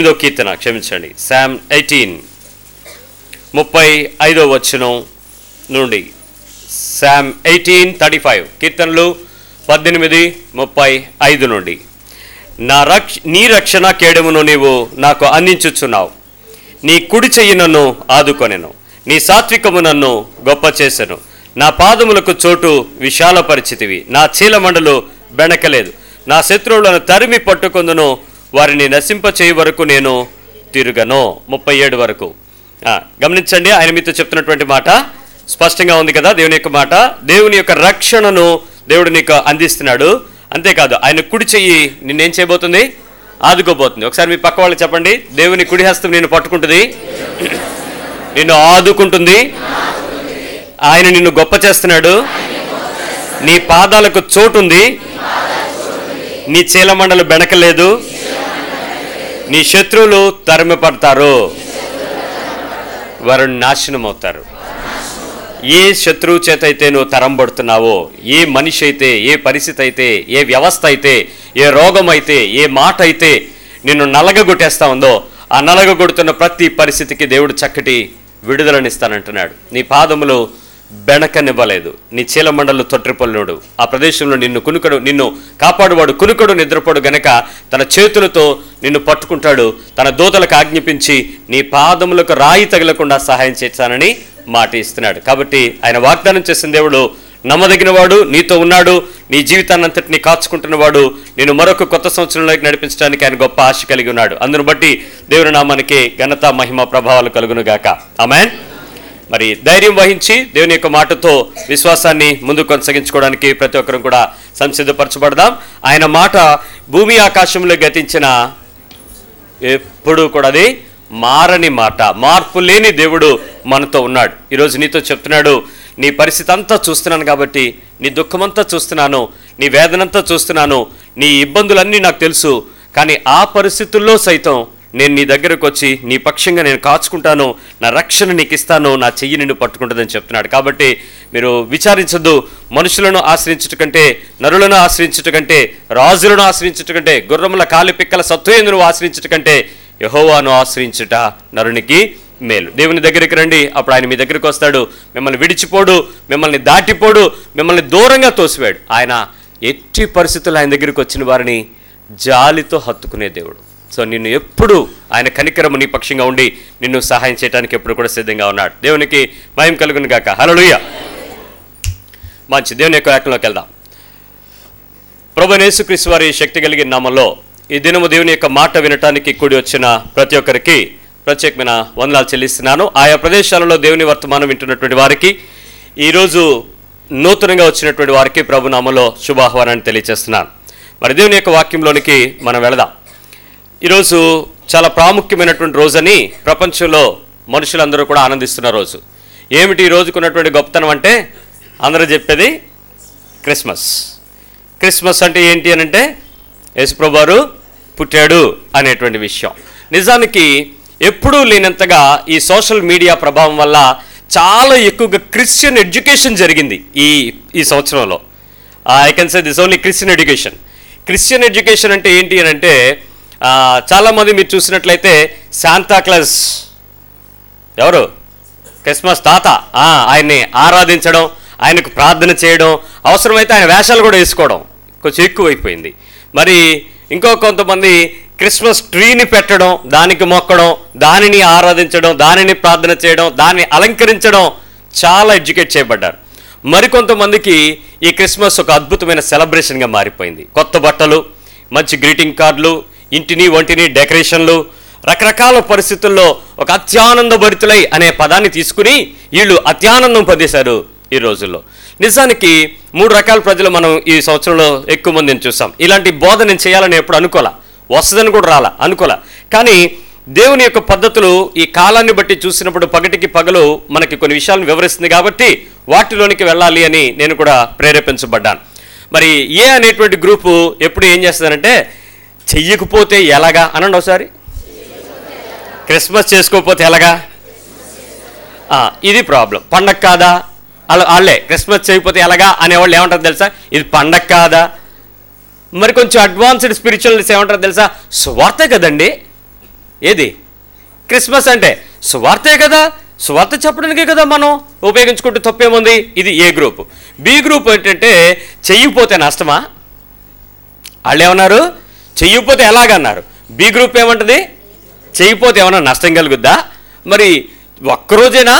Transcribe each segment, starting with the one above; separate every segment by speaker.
Speaker 1: ఐదో కీర్తన క్షమించండి Sam eighteen ముప్పై ఐదో వచనం నుండి శామ్ ఎయిటీన్ థర్టీ ఫైవ్ కీర్తనలు పద్దెనిమిది ముప్పై ఐదు నుండి నా రక్ష నీ రక్షణ కేడమును నీవు నాకు అందించుచున్నావు నీ కుడి చెయ్యి నన్ను ఆదుకొనెను నీ సాత్వికము నన్ను గొప్ప చేసెను నా పాదములకు చోటు విశాలపరిచితివి నా చీలమండలు బెణకలేదు నా శత్రువులను తరిమి పట్టుకొందును వారిని నశింపచేయి వరకు నేను తిరుగను ముప్పై ఏడు వరకు ఆ, గమనించండి ఆయన మీతో చెప్తున్నటువంటి మాట స్పష్టంగా ఉంది కదా దేవుని యొక్క మాట దేవుని యొక్క రక్షణను దేవుడు నీకు అందిస్తున్నాడు అంతేకాదు ఆయన కుడి చెయ్యి నిన్నేం చేయబోతుంది ఆదుకోబోతుంది ఒకసారి మీ పక్క వాళ్ళు చెప్పండి దేవుని కుడి హస్తం నిన్ను పట్టుకుంటుంది నిన్ను ఆదుకుంటుంది ఆయన నిన్ను గొప్ప చేస్తున్నాడు నీ పాదాలకు చోటుంది నీ చీలమండలు బెణకలేదు నీ శత్రువులు తరిమిపడతారు వారు నాశనం అవుతారు ఏ శత్రువు చేత అయితే నువ్వు తరంబడుతున్నావో ఏ మనిషి అయితే ఏ పరిస్థితి అయితే ఏ వ్యవస్థ అయితే ఏ రోగం అయితే ఏ మాట అయితే నిన్ను నలగగొట్టేస్తా ఉందో ఆ నలగగొడుతున్న ప్రతి పరిస్థితికి దేవుడు చక్కటి విడుదలనిస్తానంటున్నాడు నీ పాదములు బెణకనివ్వలేదు నీ చీలమండలు తొట్టిపల్లుడు ఆ ప్రదేశంలో నిన్ను కునుకడు నిన్ను కాపాడువాడు కునుకడు నిద్రపోడు గనక తన చేతులతో నిన్ను పట్టుకుంటాడు తన దూతలకు ఆజ్ఞాపించి నీ పాదములకు రాయి తగలకుండా సహాయం చేస్తానని మాట ఇస్తున్నాడు కాబట్టి ఆయన వాగ్దానం చేసిన దేవుడు నమ్మదగినవాడు నీతో ఉన్నాడు నీ జీవితాన్ని అంతటిని కాచుకుంటున్నవాడు నేను మరొక కొత్త సంవత్సరంలోకి నడిపించడానికి ఆయన గొప్ప ఆశ కలిగి ఉన్నాడు అందును బట్టి దేవుని నామానికి ఘనత మహిమ ప్రభావాలు కలుగును గాక ఆమెన్ మరి ధైర్యం వహించి దేవుని యొక్క మాటతో విశ్వాసాన్ని ముందుకు కొనసాగించుకోవడానికి ప్రతి ఒక్కరు కూడా సంసిద్ధపరచబడదాం ఆయన మాట భూమి ఆకాశంలో గతించిన ఎప్పుడు కూడా అది మారని మాట మార్పు లేని దేవుడు మనతో ఉన్నాడు ఈరోజు నీతో చెప్తున్నాడు నీ పరిస్థితి అంతా చూస్తున్నాను కాబట్టి నీ దుఃఖమంతా చూస్తున్నాను నీ వేదనంతా చూస్తున్నాను నీ ఇబ్బందులన్నీ నాకు తెలుసు కానీ ఆ పరిస్థితుల్లో సైతం నేను నీ దగ్గరకు వచ్చి నీ పక్షంగా నేను కాచుకుంటాను నా రక్షణ నీకు ఇస్తాను నా చెయ్యి నిన్ను పట్టుకుంటుందని చెప్తున్నాడు కాబట్టి మీరు విచారించద్దు మనుషులను ఆశ్రయించుట కంటే నరులను ఆశ్రయించుట కంటే రాజులను ఆశ్రయించుట కంటే గుర్రముల కాలి పిక్కల సత్వేందును ఆశ్రయించుట కంటే యహోవాను ఆశ్రయించుట నరునికి మేలు దేవుని దగ్గరికి రండి అప్పుడు ఆయన మీ దగ్గరికి వస్తాడు మిమ్మల్ని విడిచిపోడు మిమ్మల్ని దాటిపోడు మిమ్మల్ని దూరంగా తోసివాడు ఆయన ఎట్టి పరిస్థితుల్లో ఆయన దగ్గరికి వచ్చిన వారిని జాలితో హత్తుకునే దేవుడు సో నిన్ను ఎప్పుడు ఆయన కనికరము నీ పక్షంగా ఉండి నిన్ను సహాయం చేయడానికి ఎప్పుడు కూడా సిద్ధంగా ఉన్నాడు దేవునికి భయం కలుగును గాక హలలుయ మంచి దేవుని యొక్క వాక్యంలోకి వెళ్దాం ప్రభు యేసుక్రీస్తు వారి శక్తి కలిగిన నామంలో ఈ దినము దేవుని యొక్క మాట వినటానికి కూడి వచ్చిన ప్రతి ఒక్కరికి ప్రత్యేకమైన వందనాలు చెల్లిస్తున్నాను ఆయా ప్రదేశాలలో దేవుని వర్తమానం వింటున్నటువంటి వారికి ఈరోజు నూతనంగా వచ్చినటువంటి వారికి ప్రభు నామంలో శుభాహ్వానాన్ని తెలియజేస్తున్నాను మరి దేవుని యొక్క వాక్యంలోనికి మనం వెళదాం ఈరోజు చాలా ప్రాముఖ్యమైనటువంటి రోజని ప్రపంచంలో మనుషులందరూ కూడా ఆనందిస్తున్న రోజు ఏమిటి ఈ రోజుకున్నటువంటి గొప్పతనం అంటే అందరూ చెప్పేది క్రిస్మస్ క్రిస్మస్ అంటే ఏంటి అని అంటే యేసుప్రభు వారు పుట్టాడు అనేటువంటి విషయం నిజానికి ఎప్పుడూ లేనంతగా ఈ సోషల్ మీడియా ప్రభావం వల్ల చాలా ఎక్కువగా క్రిస్టియన్ ఎడ్యుకేషన్ జరిగింది ఈ ఈ సంవత్సరంలో I can say this only Christian education Christian education అంటే ఏంటి అని అంటే ఆ, చాలామంది మీరు చూసినట్లయితే శాంతా క్లాస్ ఎవరు క్రిస్మస్ తాత ఆ, ఆయన్ని ఆరాధించడం ఆయనకు ప్రార్థన చేయడం అవసరమైతే ఆయన వేషాలు కూడా వేసుకోవడం కొంచెం ఎక్కువైపోయింది మరి ఇంకో కొంతమంది క్రిస్మస్ ట్రీని పెట్టడం దానికి మొక్కడం దానిని ఆరాధించడం దానిని ప్రార్థన చేయడం దాన్ని అలంకరించడం చాలా ఎడ్యుకేట్ చేయబడ్డారు మరికొంతమందికి ఈ క్రిస్మస్ ఒక అద్భుతమైన సెలబ్రేషన్గా మారిపోయింది కొత్త బట్టలు మంచి గ్రీటింగ్ కార్డులు ఇంటిని ఒంటిని డెకరేషన్లు రకరకాల పరిస్థితుల్లో ఒక అత్యానంద భరితులై అనే పదాన్ని తీసుకుని వీళ్ళు అత్యానందం పొందేశారు ఈ రోజుల్లో నిజానికి మూడు రకాల ప్రజలు మనం ఈ సంవత్సరంలో ఎక్కువ మందిని చూసాం ఇలాంటి బోధ నేను చేయాలని ఎప్పుడు అనుకోలే వస్తుందని కూడా రాలా అనుకోలే కానీ దేవుని యొక్క పద్ధతులు ఈ కాలాన్ని బట్టి చూసినప్పుడు పగటికి పగలు మనకి కొన్ని విషయాలను వివరిస్తుంది కాబట్టి వాటిలోనికి వెళ్ళాలి అని నేను కూడా ప్రేరేపించబడ్డాను మరి ఏ అనేటువంటి గ్రూపు ఎప్పుడు ఏం చేస్తుందంటే చెయ్యకపోతే ఎలాగా అనండి ఒకసారి క్రిస్మస్ చేసుకోకపోతే ఎలాగా ఆ, ఇది ప్రాబ్లం పండగ కాదా అలా వాళ్ళే క్రిస్మస్ చేయకపోతే ఎలాగా అనేవాళ్ళు ఏమంటారు తెలుసా ఇది పండగ కాదా మరి కొంచెం అడ్వాన్స్డ్ స్పిరిచువల్స్ ఏమంటారు తెలుసా స్వార్థ కదండి ఏది క్రిస్మస్ అంటే సువార్తే కదా సువార్త చెప్పడానికే కదా మనం ఉపయోగించుకుంటే తప్పేముంది ఇది ఏ గ్రూప్ బి గ్రూప్ ఏంటంటే చెయ్యిపోతే నష్టమా వాళ్ళు ఏమన్నారు చెయ్యకపోతే ఎలాగన్నారు బి గ్రూప్ ఏమంటది చెయ్యిపోతే ఏమన్నా నష్టం కలుగుద్దా మరి ఒక్కరోజేనా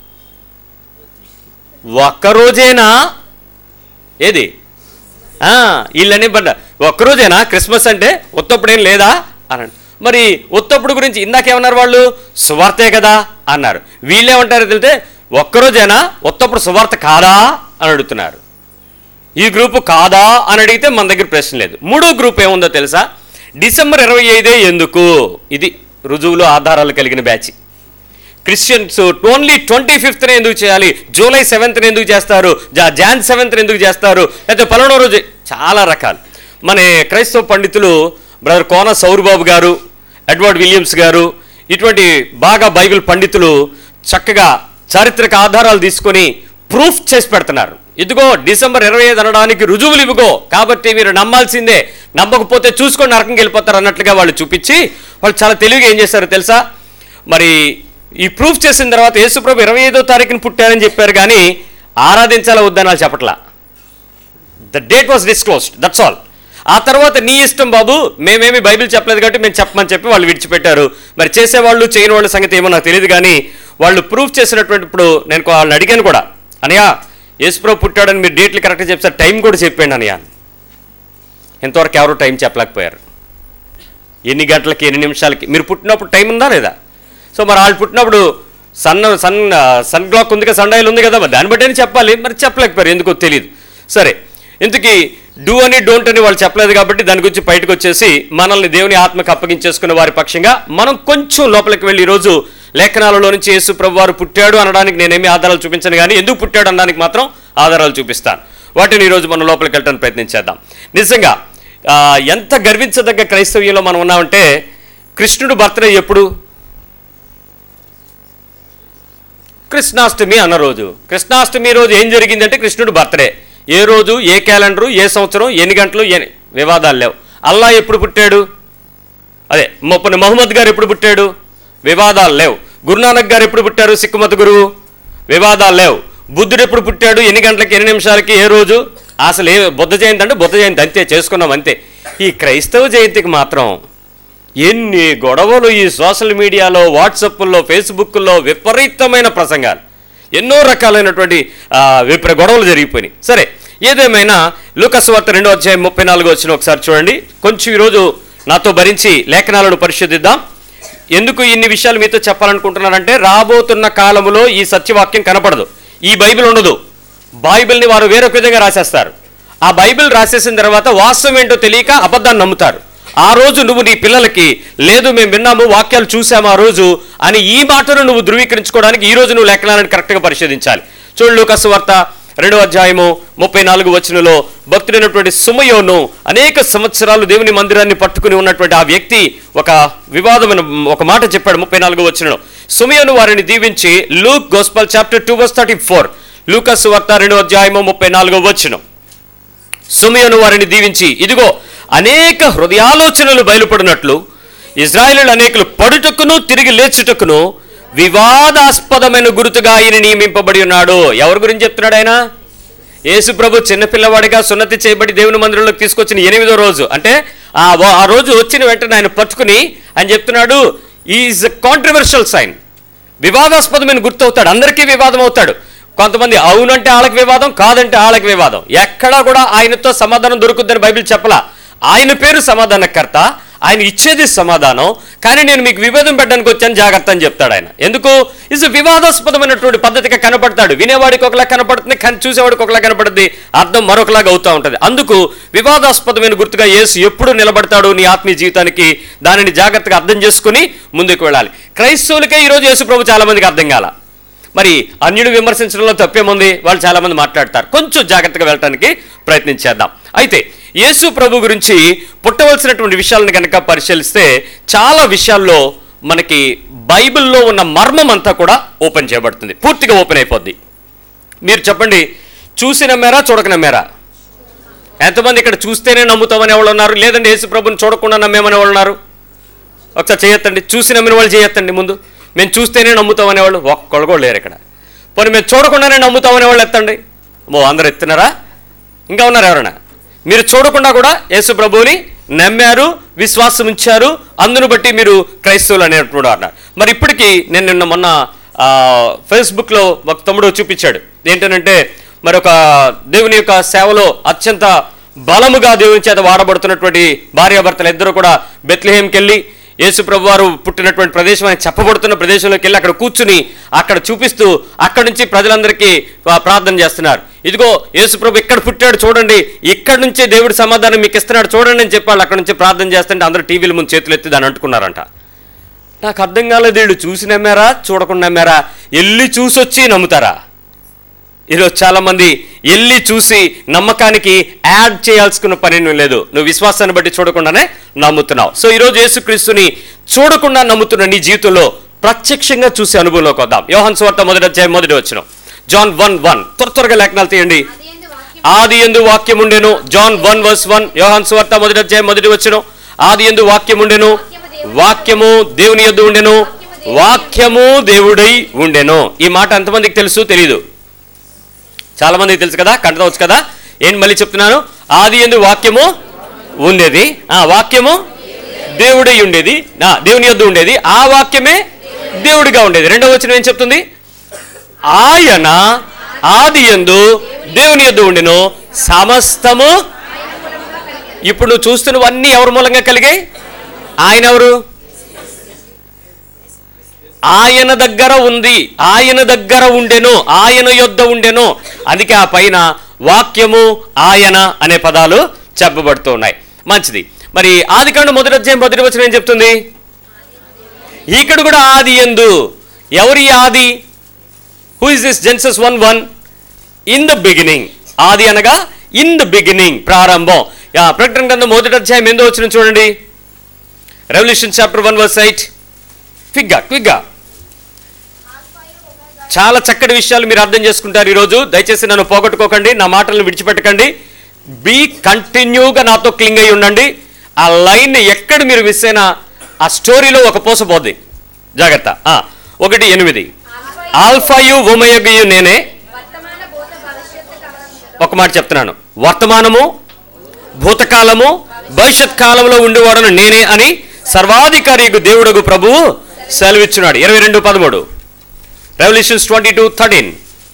Speaker 1: ఒక్కరోజేనా ఏది ఆ, వీళ్ళని పడ్డ ఒక్కరోజేనా క్రిస్మస్ అంటే ఉత్తప్పుడేం లేదా అన్నాడు మరి ఉత్తప్పుడు గురించి ఇందాకేమన్నారు వాళ్ళు సువార్తే కదా అన్నారు వీళ్ళేమంటారు తెలితే ఒక్కరోజేనా ఉత్తప్పుడు సువార్త కాదా అని అడుగుతున్నారు ఈ గ్రూపు కాదా అని అడిగితే మన దగ్గర ప్రశ్న లేదు మూడో గ్రూప్ ఏముందో తెలుసా డిసెంబర్ ఇరవై ఐదే ఎందుకు ఇది రుజువులు ఆధారాలు కలిగిన బ్యాచ్ క్రిస్టియన్స్ ఓన్లీ ట్వంటీ ఫిఫ్త్ని ఎందుకు చేయాలి జూలై సెవెంత్ని ఎందుకు చేస్తారు జా- జాన్ సెవెంత్ని ఎందుకు చేస్తారు లేకపోతే పలానా రోజు చాలా రకాలు మన క్రైస్తవ పండితులు బ్రదర్ కోన సౌరబాబు గారు ఎడ్వర్డ్ విలియమ్స్ గారు ఇటువంటి బాగా బైబిల్ పండితులు చక్కగా చారిత్రక ఆధారాలు తీసుకొని ప్రూఫ్ చేసి పెడుతున్నారు ఇదిగో డిసెంబర్ ఇరవై ఐదు అనడానికి రుజువులు ఇవిగో కాబట్టి మీరు నమ్మాల్సిందే నమ్మకపోతే చూసుకొని నరకంకి వెళ్ళిపోతారు అన్నట్లుగా వాళ్ళు చూపించి వాళ్ళు చాలా తెలివిగా ఏం చేశారో తెలుసా మరి ఈ ప్రూఫ్ చేసిన తర్వాత యేసుప్రభు ఇరవై ఐదో తారీఖున పుట్టారని చెప్పారు కానీ ఆరాధించాలా వద్దని వాళ్ళు చెప్పట్లా the date was disclosed that's all ఆ తర్వాత నీ ఇష్టం బాబు మేమేమి బైబిల్ చెప్పలేదు కాబట్టి మేము చెప్పమని చెప్పి వాళ్ళు విడిచిపెట్టారు మరి చేసేవాళ్ళు చేయని వాళ్ళ సంగతి ఏమో నాకు తెలియదు కానీ వాళ్ళు ప్రూఫ్ చేసినటువంటి ఇప్పుడు నేను వాళ్ళని అడిగాను కూడా అనయా యేసుప్రభు పుట్టాడని మీరు డేట్లు కరెక్ట్గా చెప్తారు టైం కూడా చెప్పండి అనయా ఇంతవరకు ఎవరు టైం చెప్పలేకపోయారు ఎన్ని గంటలకి ఎన్ని నిమిషాలకి మీరు పుట్టినప్పుడు టైం ఉందా లేదా సో మరి వాళ్ళు పుట్టినప్పుడు సన్ సన్ సన్ క్లాక్ ఉంది కదా సన్ డైల్ ఉంది కదా మరి దాన్ని బట్టి అని చెప్పాలి మరి చెప్పలేకపోయారు ఎందుకో తెలియదు సరే ఇంతకీ డూ అని డోంట్ అని వాళ్ళు చెప్పలేదు కాబట్టి దాని గురించి బయటకు వచ్చేసి మనల్ని దేవుని ఆత్మకు అప్పగించేసుకున్న వారి పక్షంగా మనం కొంచెం లోపలికి వెళ్ళి ఈరోజు లేఖనాలలో నుంచి యేసు ప్రభు వారు పుట్టాడు అనడానికి నేనేమి ఆధారాలు చూపించను కానీ ఎందుకు పుట్టాడు అనడానికి మాత్రం ఆధారాలు చూపిస్తాను వాటిని ఈరోజు మనం లోపలికి వెళ్ళడానికి ప్రయత్నించేద్దాం నిజంగా ఆ, ఎంత గర్వించదగ్గ క్రైస్తవ్యంలో మనం ఉన్నామంటే కృష్ణుడు బర్త్డే ఎప్పుడు కృష్ణాష్టమి అన్న రోజు కృష్ణాష్టమి రోజు ఏం జరిగిందంటే కృష్ణుడు బర్త్డే ఏ రోజు ఏ క్యాలెండరు ఏ సంవత్సరం ఎన్ని గంటలు ఎన్ని వివాదాలు లేవు అల్లా ఎప్పుడు పుట్టాడు అదే మొప్పని మహమ్మద్ గారు ఎప్పుడు పుట్టాడు వివాదాలు లేవు గురునానక్ గారు ఎప్పుడు పుట్టారు సిక్కు మత గురువు వివాదాలు లేవు బుద్ధుడు ఎప్పుడు పుట్టాడు ఎన్ని గంటలకి ఎన్ని నిమిషాలకి ఏ రోజు అసలు ఏ బుద్ధ జయంతి అంటే బుద్ధ జయంతి అంతే చేసుకున్నాం అంతే ఈ క్రైస్తవ జయంతికి మాత్రం ఎన్ని గొడవలు ఈ సోషల్ మీడియాలో వాట్సాప్లో ఫేస్బుక్లో విపరీతమైన ప్రసంగాలు ఎన్నో రకాలైనటువంటి ఆ, విపర గొడవలు జరిగిపోయినాయి సరే ఏదేమైనా లూకస్ వార్త రెండో అధ్యాయం ముప్పై నాలుగు వచ్చిన ఒకసారి చూడండి కొంచెం ఈరోజు నాతో భరించి లేఖనాలను పరిశోధిద్దాం ఎందుకు ఇన్ని విషయాలు మీతో చెప్పాలనుకుంటున్నానంటే రాబోతున్న కాలములో ఈ సత్యవాక్యం కనపడదు ఈ బైబిల్ ఉండదు బైబిల్ని వారు వేరొక విధంగా రాసేస్తారు ఆ బైబిల్ రాసేసిన తర్వాత వాస్తవం ఏంటో తెలియక అబద్ధాన్ని నమ్ముతారు ఆ రోజు నువ్వు నీ పిల్లలకి లేదు మేము విన్నాము వాక్యాలు చూసాము ఆ రోజు అని ఈ మాటను నువ్వు ధృవీకరించుకోవడానికి ఈ రోజు నువ్వు లేఖనాలను కరెక్ట్గా పరిశోధించాలి చూడు లూకస్ వార్త రెండో అధ్యాయము ముప్పై నాలుగు వచనంలో భక్తుడైనటువంటి సుమయోను అనేక సంవత్సరాలు దేవుని మందిరాన్ని పట్టుకుని ఉన్నటువంటి ఆ వ్యక్తి ఒక వివాదమైన ఒక మాట చెప్పాడు ముప్పై నాలుగు వచనంలో సుమయోను వారిని దీవించి Luke gospel chapter two verse thirty four లూకస్ వార్త రెండో అధ్యాయము ముప్పై నాలుగో వచనం సుమయను వారిని దీవించి ఇదిగో అనేక హృదయాలోచనలు బయలుపడినట్లు ఇజ్రాయేలు అనేకులు పడుటకును తిరిగి లేచుటకును వివాదాస్పదమైన గుర్తుగా ఆయన నియమింపబడి ఉన్నాడు ఎవరి గురించి చెప్తున్నాడు ఆయన యేసు ప్రభు చిన్నపిల్లవాడిగా సున్నతి చేయబడి దేవుని మందిరంలోకి తీసుకొచ్చిన ఎనిమిదో రోజు అంటే ఆ వా- ఆ రోజు వచ్చిన వెంటనే ఆయన పట్టుకుని ఆయన చెప్తున్నాడు ఈజ్ కాంట్రవర్షియల్ సైన్ వివాదాస్పదమైన గుర్తవుతాడు అందరికీ వివాదం అవుతాడు కొంతమంది అవునంటే వాళ్ళకి వివాదం కాదంటే వాళ్ళకి వివాదం ఎక్కడా కూడా ఆయనతో సమాధానం దొరుకుద్దని బైబిల్ చెప్పలా ఆయన పేరు సమాధానకర్త ఆయన ఇచ్చేది సమాధానం కానీ నేను మీకు విభేదం పెట్టడానికి వచ్చాను జాగ్రత్త అని చెప్తాడు ఆయన ఎందుకు ఇస్ వివాదాస్పదమైనటువంటి పద్ధతిగా కనపడతాడు వినేవాడికి ఒకలా కనపడుతుంది కానీ చూసేవాడికి ఒకలా కనపడుతుంది అర్థం మరొకలాగా అవుతూ ఉంటుంది అందుకు వివాదాస్పదమైన గుర్తుగా యేసు ఎప్పుడు నిలబడతాడు నీ ఆత్మీయ జీవితానికి దానిని జాగ్రత్తగా అర్థం చేసుకుని ముందుకు వెళ్ళాలి క్రైస్తవులకే ఈరోజు యేసు ప్రభు చాలా మందికి అర్థం కాల మరి అన్యుడు విమర్శించడంలో తప్పేముంది వాళ్ళు చాలా మంది మాట్లాడతారు కొంచెం జాగ్రత్తగా వెళ్ళటానికి ప్రయత్నించేద్దాం అయితే యేసు ప్రభు గురించి పుట్టవలసినటువంటి విషయాలను కనుక పరిశీలిస్తే చాలా విషయాల్లో మనకి బైబిల్లో ఉన్న మర్మం అంతా కూడా ఓపెన్ చేయబడుతుంది పూర్తిగా ఓపెన్ అయిపోద్ది మీరు చెప్పండి చూసి నమ్మారా చూడక నమ్మారా ఎంతమంది ఇక్కడ చూస్తేనే నమ్ముతామని ఎవరు ఉన్నారు లేదంటే యేసు ప్రభుని చూడకుండా నమ్మేమని ఎవరు ఉన్నారు ఒకసారి చేయొత్తండి చూసి నమ్మిన వాళ్ళు చేయొత్తండి ముందు మేము చూస్తేనే నమ్ముతాం అనేవాళ్ళు ఒక్కళ్ళు కూడా లేరు ఇక్కడ పోనీ మేము చూడకుండానే నమ్ముతాం అనేవాళ్ళు ఎత్తండి ఓ అందరు ఎత్తున్నారా ఇంకా ఉన్నారు ఎవరైనా మీరు చూడకుండా కూడా యేసు ప్రభువుని నమ్మారు విశ్వాసం ఉంచారు అందును బట్టి మీరు క్రైస్తవులు అనేటువంటి అన్నారు మరి ఇప్పటికీ నేను నిన్న మొన్న ఆ, ఫేస్బుక్లో ఒక తమ్ముడు చూపించాడు ఏంటంటే మరి ఒక దేవుని యొక్క సేవలో అత్యంత బలముగా దేవుని చేత వాడబడుతున్నటువంటి భార్యాభర్తలు ఇద్దరు కూడా బెత్లహేంకి వెళ్ళి యేసు ప్రభు వారు పుట్టినటువంటి ప్రదేశం అని చెప్పబడుతున్న ప్రదేశంలోకి వెళ్ళి అక్కడ కూర్చుని అక్కడ చూపిస్తూ అక్కడి నుంచి ప్రజలందరికీ ఆ, ప్రార్థన చేస్తున్నారు ఇదిగో యేసు ప్రభు ఇక్కడ పుట్టాడు చూడండి ఇక్కడ నుంచే దేవుడి సమాధానం మీకు ఇస్తున్నాడు చూడండి అని చెప్పి వాళ్ళు అక్కడ నుంచి ప్రార్థన చేస్తుంటే అందరూ టీవీల ముందు చేతులు ఎత్తి దాన్ని అంటుకున్నారంట నాకు అర్థం కాలేదు వీళ్ళు చూసి నమ్మారా చూడకుండా నమ్మారా వెళ్ళి చూసొచ్చి నమ్ముతారా ఈరోజు చాలా మంది వెళ్ళి చూసి నమ్మకానికి యాడ్ చేయాల్సుకున్న పని నువ్వు లేదు నువ్వు విశ్వాసాన్ని బట్టి చూడకుండానే నమ్ముతున్నావు సో ఈరోజు యేసుక్రీస్తుని చూడకుండా నమ్ముతున్న నీ జీవితంలో ప్రత్యక్షంగా చూసే అనుభవంలోకి వద్దాం యోహన్ స్వార్త మొదటి అధ్యాయం మొదటి వచ్చిన జాన్ వన్ వన్ త్వర త్వరగా లేఖనాలు తీయండి
Speaker 2: ఆది యందు వాక్యము
Speaker 1: ఆది ఎందు వాక్యం ఉండెను జాన్ వన్ వర్స్ వన్ యోహాన్ స్వార్త మొదటి అధ్యాయం మొదటి వచ్చిన ఆది ఎందు వాక్యం ఉండెను వాక్యము దేవుని యొద్ద ఉండెను వాక్యము దేవుడై ఉండెను ఈ మాట ఎంతమందికి తెలుసు తెలీదు చాలా మందికి తెలుసు కదా కంటవచ్చు కదా ఏంటి మళ్ళీ చెప్తున్నాను ఆది ఎందు వాక్యము ఉండేది ఆ వాక్యము దేవుడై ఉండేది ఆ, దేవుని యొద్ద ఉండేది ఆ వాక్యమే దేవుడిగా ఉండేది రెండవ వచనం ఏం చెప్తుంది ఆయన ఆది ఎందు దేవుని యొద్ద ఉండెను సమస్తము ఇప్పుడు నువ్వు చూస్తున్నవన్నీ ఎవరి మూలంగా కలిగాయి ఆయన ఎవరు ఆయన దగ్గర ఉంది ఆయన దగ్గర ఉండెను ఆయన యొద్ద ఉండెను అందుకే ఆ పైన వాక్యము ఆయన అనే పదాలు చెప్పబడుతూ ఉన్నాయి మంచిది మరి ఆది కాండ మొదటి అధ్యాయం మొదటి వచ్చిన ఏం చెప్తుంది ఇక్కడ కూడా ఆది ఎందు ఎవరి ఆది who is this Genesis one one in the beginning ఆది అనగా ఇన్ ద బిగినింగ్ ప్రారంభం యా, ప్రకటన గ్రంథం మొదటి అధ్యాయం ఎందో వచ్చిన చూడండి revolution chapter one verse eight క్విక్గా క్విక్గా చాలా చక్కటి విషయాలు మీరు అర్థం చేసుకుంటారు ఈరోజు దయచేసి నన్ను పోగొట్టుకోకండి నా మాటలను విడిచిపెట్టకండి బీ కంటిన్యూగా నాతో క్లింగ్ అయి ఉండండి ఆ లైన్ ఎక్కడ మీరు మిస్ అయినా ఆ స్టోరీలో ఒక పోసపోద్ది జాగ్రత్త ఆ, ఒకటి ఎనిమిది ఆల్ఫాయు ఓమయగయు నేనే
Speaker 2: వర్తమాన భూత భవిష్యత్తు కాలం
Speaker 1: ఒక మాట చెప్తున్నాను వర్తమానము భూతకాలము భవిష్యత్ కాలంలో ఉండేవాడను నేనే అని సర్వాధికారియకు దేవుడగు ప్రభువు సెలవిచ్చున్నాడు ఇరవై రెండు పదమూడు రెవల్యూషన్స్ ట్వంటీ టూ థర్టీన్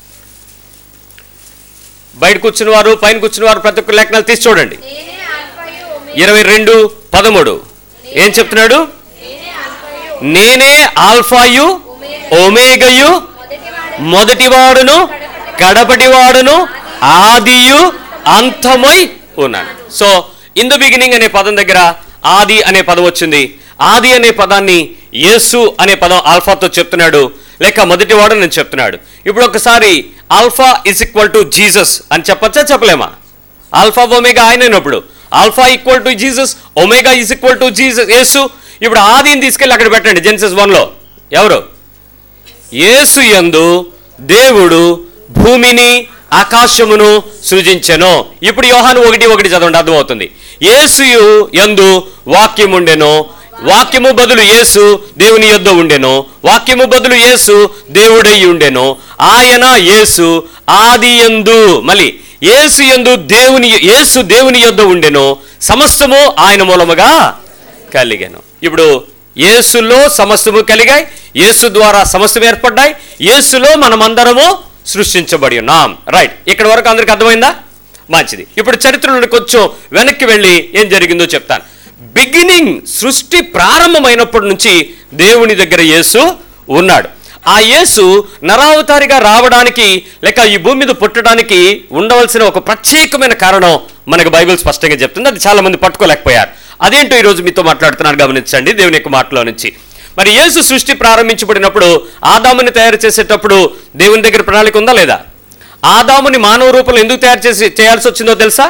Speaker 1: బయట కూర్చున్న వారు పైన కూర్చున్న వారు ప్రతి ఒక్క లేఖనాలు తీసి చూడండి
Speaker 2: నేనే ఆల్ఫాయు ఒమేగా
Speaker 1: ఇరవై రెండు పదమూడు ఏం చెప్తున్నాడు
Speaker 2: నేనే ఆల్ఫాయు
Speaker 1: నేనే ఆల్ఫాయు ఓమేగయు
Speaker 2: మొదటివాడు
Speaker 1: మొదటివాడును కడపటివాడును ఆదియు అంతమై ఉన్నాను సో ఇన్ ద బిగినింగ్ అనే పదం దగ్గర ఆది అనే పదం వచ్చింది ఆది అనే పదాన్ని యేసు అనే పదం ఆల్ఫాతో చెప్తున్నాడు లేక మొదటివాడు నేను చెప్తున్నాడు ఇప్పుడు ఒకసారి alpha is equal to Jesus అని చెప్పచ్చా చెప్పలేమా ఆల్ఫా ఒమేగా ఆయనప్పుడు alpha equal to Jesus omega is equal to Jesus యేసు ఇప్పుడు ఆదిని తీసుకెళ్ళి అక్కడ పెట్టండి జెన్సస్ వన్లో ఎవరు యేసు యందు దేవుడు భూమిని ఆకాశమును సృజించెను ఇప్పుడు యోహాను ఒకటి ఒకటి చదవండి అర్థమవుతుంది యేసు యందు వాక్యముండెను వాక్యము బదులు యేసు దేవుని యొద్ద ఉండెను వాక్యము బదులు యేసు దేవుడై ఉండెను ఆయన యేసు ఆది యందు మళ్ళీ యేసు యందు దేవుని యేసు దేవుని యొద్ద ఉండెను సమస్తము ఆయన మూలముగా కలిగాను ఇప్పుడు యేసులో సమస్తము కలిగాయి యేసు ద్వారా సమస్తం ఏర్పడ్డాయి యేసులో మనమందరము సృష్టించబడి ఉన్నాం రైట్ ఇక్కడ వరకు అందరికి అర్థమైందా మంచిది ఇప్పుడు చరిత్రలో కొంచెం వెనక్కి వెళ్ళి ఏం జరిగిందో చెప్తాను బిగినింగ్ సృష్టి ప్రారంభమైనప్పటి నుంచి దేవుని దగ్గర యేసు ఉన్నాడు ఆ యేసు నరావతారిగా రావడానికి లేక ఈ భూమి మీద పుట్టడానికి ఉండవలసిన ఒక ప్రత్యేకమైన కారణం మనకు బైబిల్ స్పష్టంగా చెప్తుంది అది చాలా మంది పట్టుకోలేకపోయారు అదేంటో ఈరోజు మీతో మాట్లాడుతున్నాను గమనించండి దేవుని యొక్క మాటలో నుంచి మరి యేసు సృష్టి ప్రారంభించబడినప్పుడు ఆదాముని తయారు చేసేటప్పుడు దేవుని దగ్గర ప్రణాళిక ఉందా లేదా ఆదాముని మానవ రూపంలో ఎందుకు తయారు చేసి చేయాల్సి వచ్చిందో తెలుసా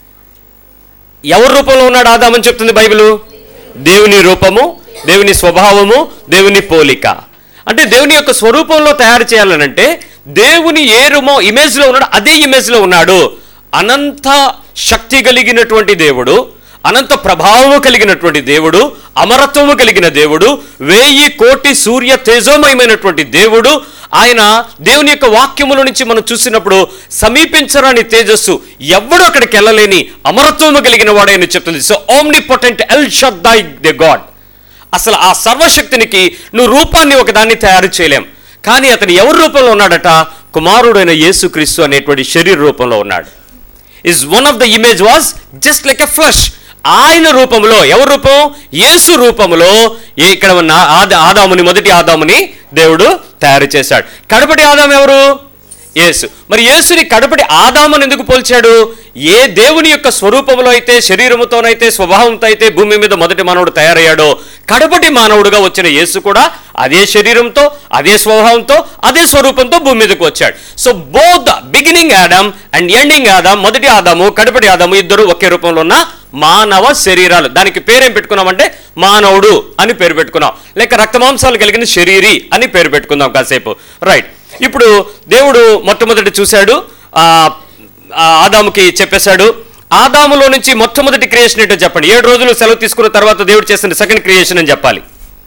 Speaker 1: ఎవరి రూపంలో ఉన్నాడు ఆదామని చెప్తుంది బైబిల్ దేవుని రూపము దేవుని స్వభావము దేవుని పోలిక అంటే దేవుని యొక్క స్వరూపంలో తయారు చేయాలనంటే దేవుని ఏ రూమో ఇమేజ్లో ఉన్నాడు అదే ఇమేజ్లో ఉన్నాడు అనంత శక్తి కలిగినటువంటి దేవుడు అనంత ప్రభావము కలిగినటువంటి దేవుడు అమరత్వము కలిగిన దేవుడు వేయి కోటి సూర్య తేజోమయమైనటువంటి దేవుడు ఆయన దేవుని యొక్క వాక్యముల నుంచి మనం చూసినప్పుడు సమీపించరాని తేజస్సు ఎవ్వడు అక్కడికి వెళ్ళలేని అమరత్వము కలిగిన వాడని చెప్తుంది so omnipotent El Shaddai the God అసలు ఆ సర్వశక్తినికి నువ్వు రూపాన్ని ఒకదాన్ని తయారు చేయలేం కానీ అతను ఎవరి రూపంలో ఉన్నాడట కుమారుడైన యేసుక్రీస్తు అనేటువంటి శరీర రూపంలో ఉన్నాడు is one of the image was just like a flesh ఆయన రూపంలో ఎవరి రూపం యేసు రూపంలో ఏ ఇక్కడ ఉన్న ఆద ఆదాముని మొదటి ఆదాముని దేవుడు తయారు చేశాడు కడపటి ఆదాము ఎవరు యేసు మరి యేసుని కడపటి ఆదాముని ఎందుకు పోల్చాడు ఏ దేవుని యొక్క స్వరూపంలో అయితే శరీరముతోనైతే స్వభావంతో అయితే భూమి మీద మొదటి మానవుడు తయారయ్యాడో కడపటి మానవుడుగా వచ్చిన యేసు కూడా అదే శరీరంతో అదే స్వభావంతో అదే స్వరూపంతో భూమి మీదకి వచ్చాడు so both beginning Adam and ending Adam మొదటి ఆదాము కడపటి ఆదాము ఇద్దరు ఒకే రూపంలో ఉన్న మానవ శరీరాలు దానికి పేరేం పెట్టుకున్నామంటే మానవుడు అని పేరు పెట్టుకున్నాం లేక రక్తమాంసాలు కలిగిన శరీరి అని పేరు పెట్టుకుందాం కాసేపు రైట్ ఇప్పుడు దేవుడు మొట్టమొదటి చూశాడు ఆ, ఆ ఆదాముకి చెప్పేశాడు ఆదాములో నుంచి మొట్టమొదటి క్రియేషన్ ఏంటో చెప్పండి ఏడు రోజులు సెలవు తీసుకున్న తర్వాత దేవుడు చేసిన సెకండ్ క్రియేషన్ అని చెప్పాలి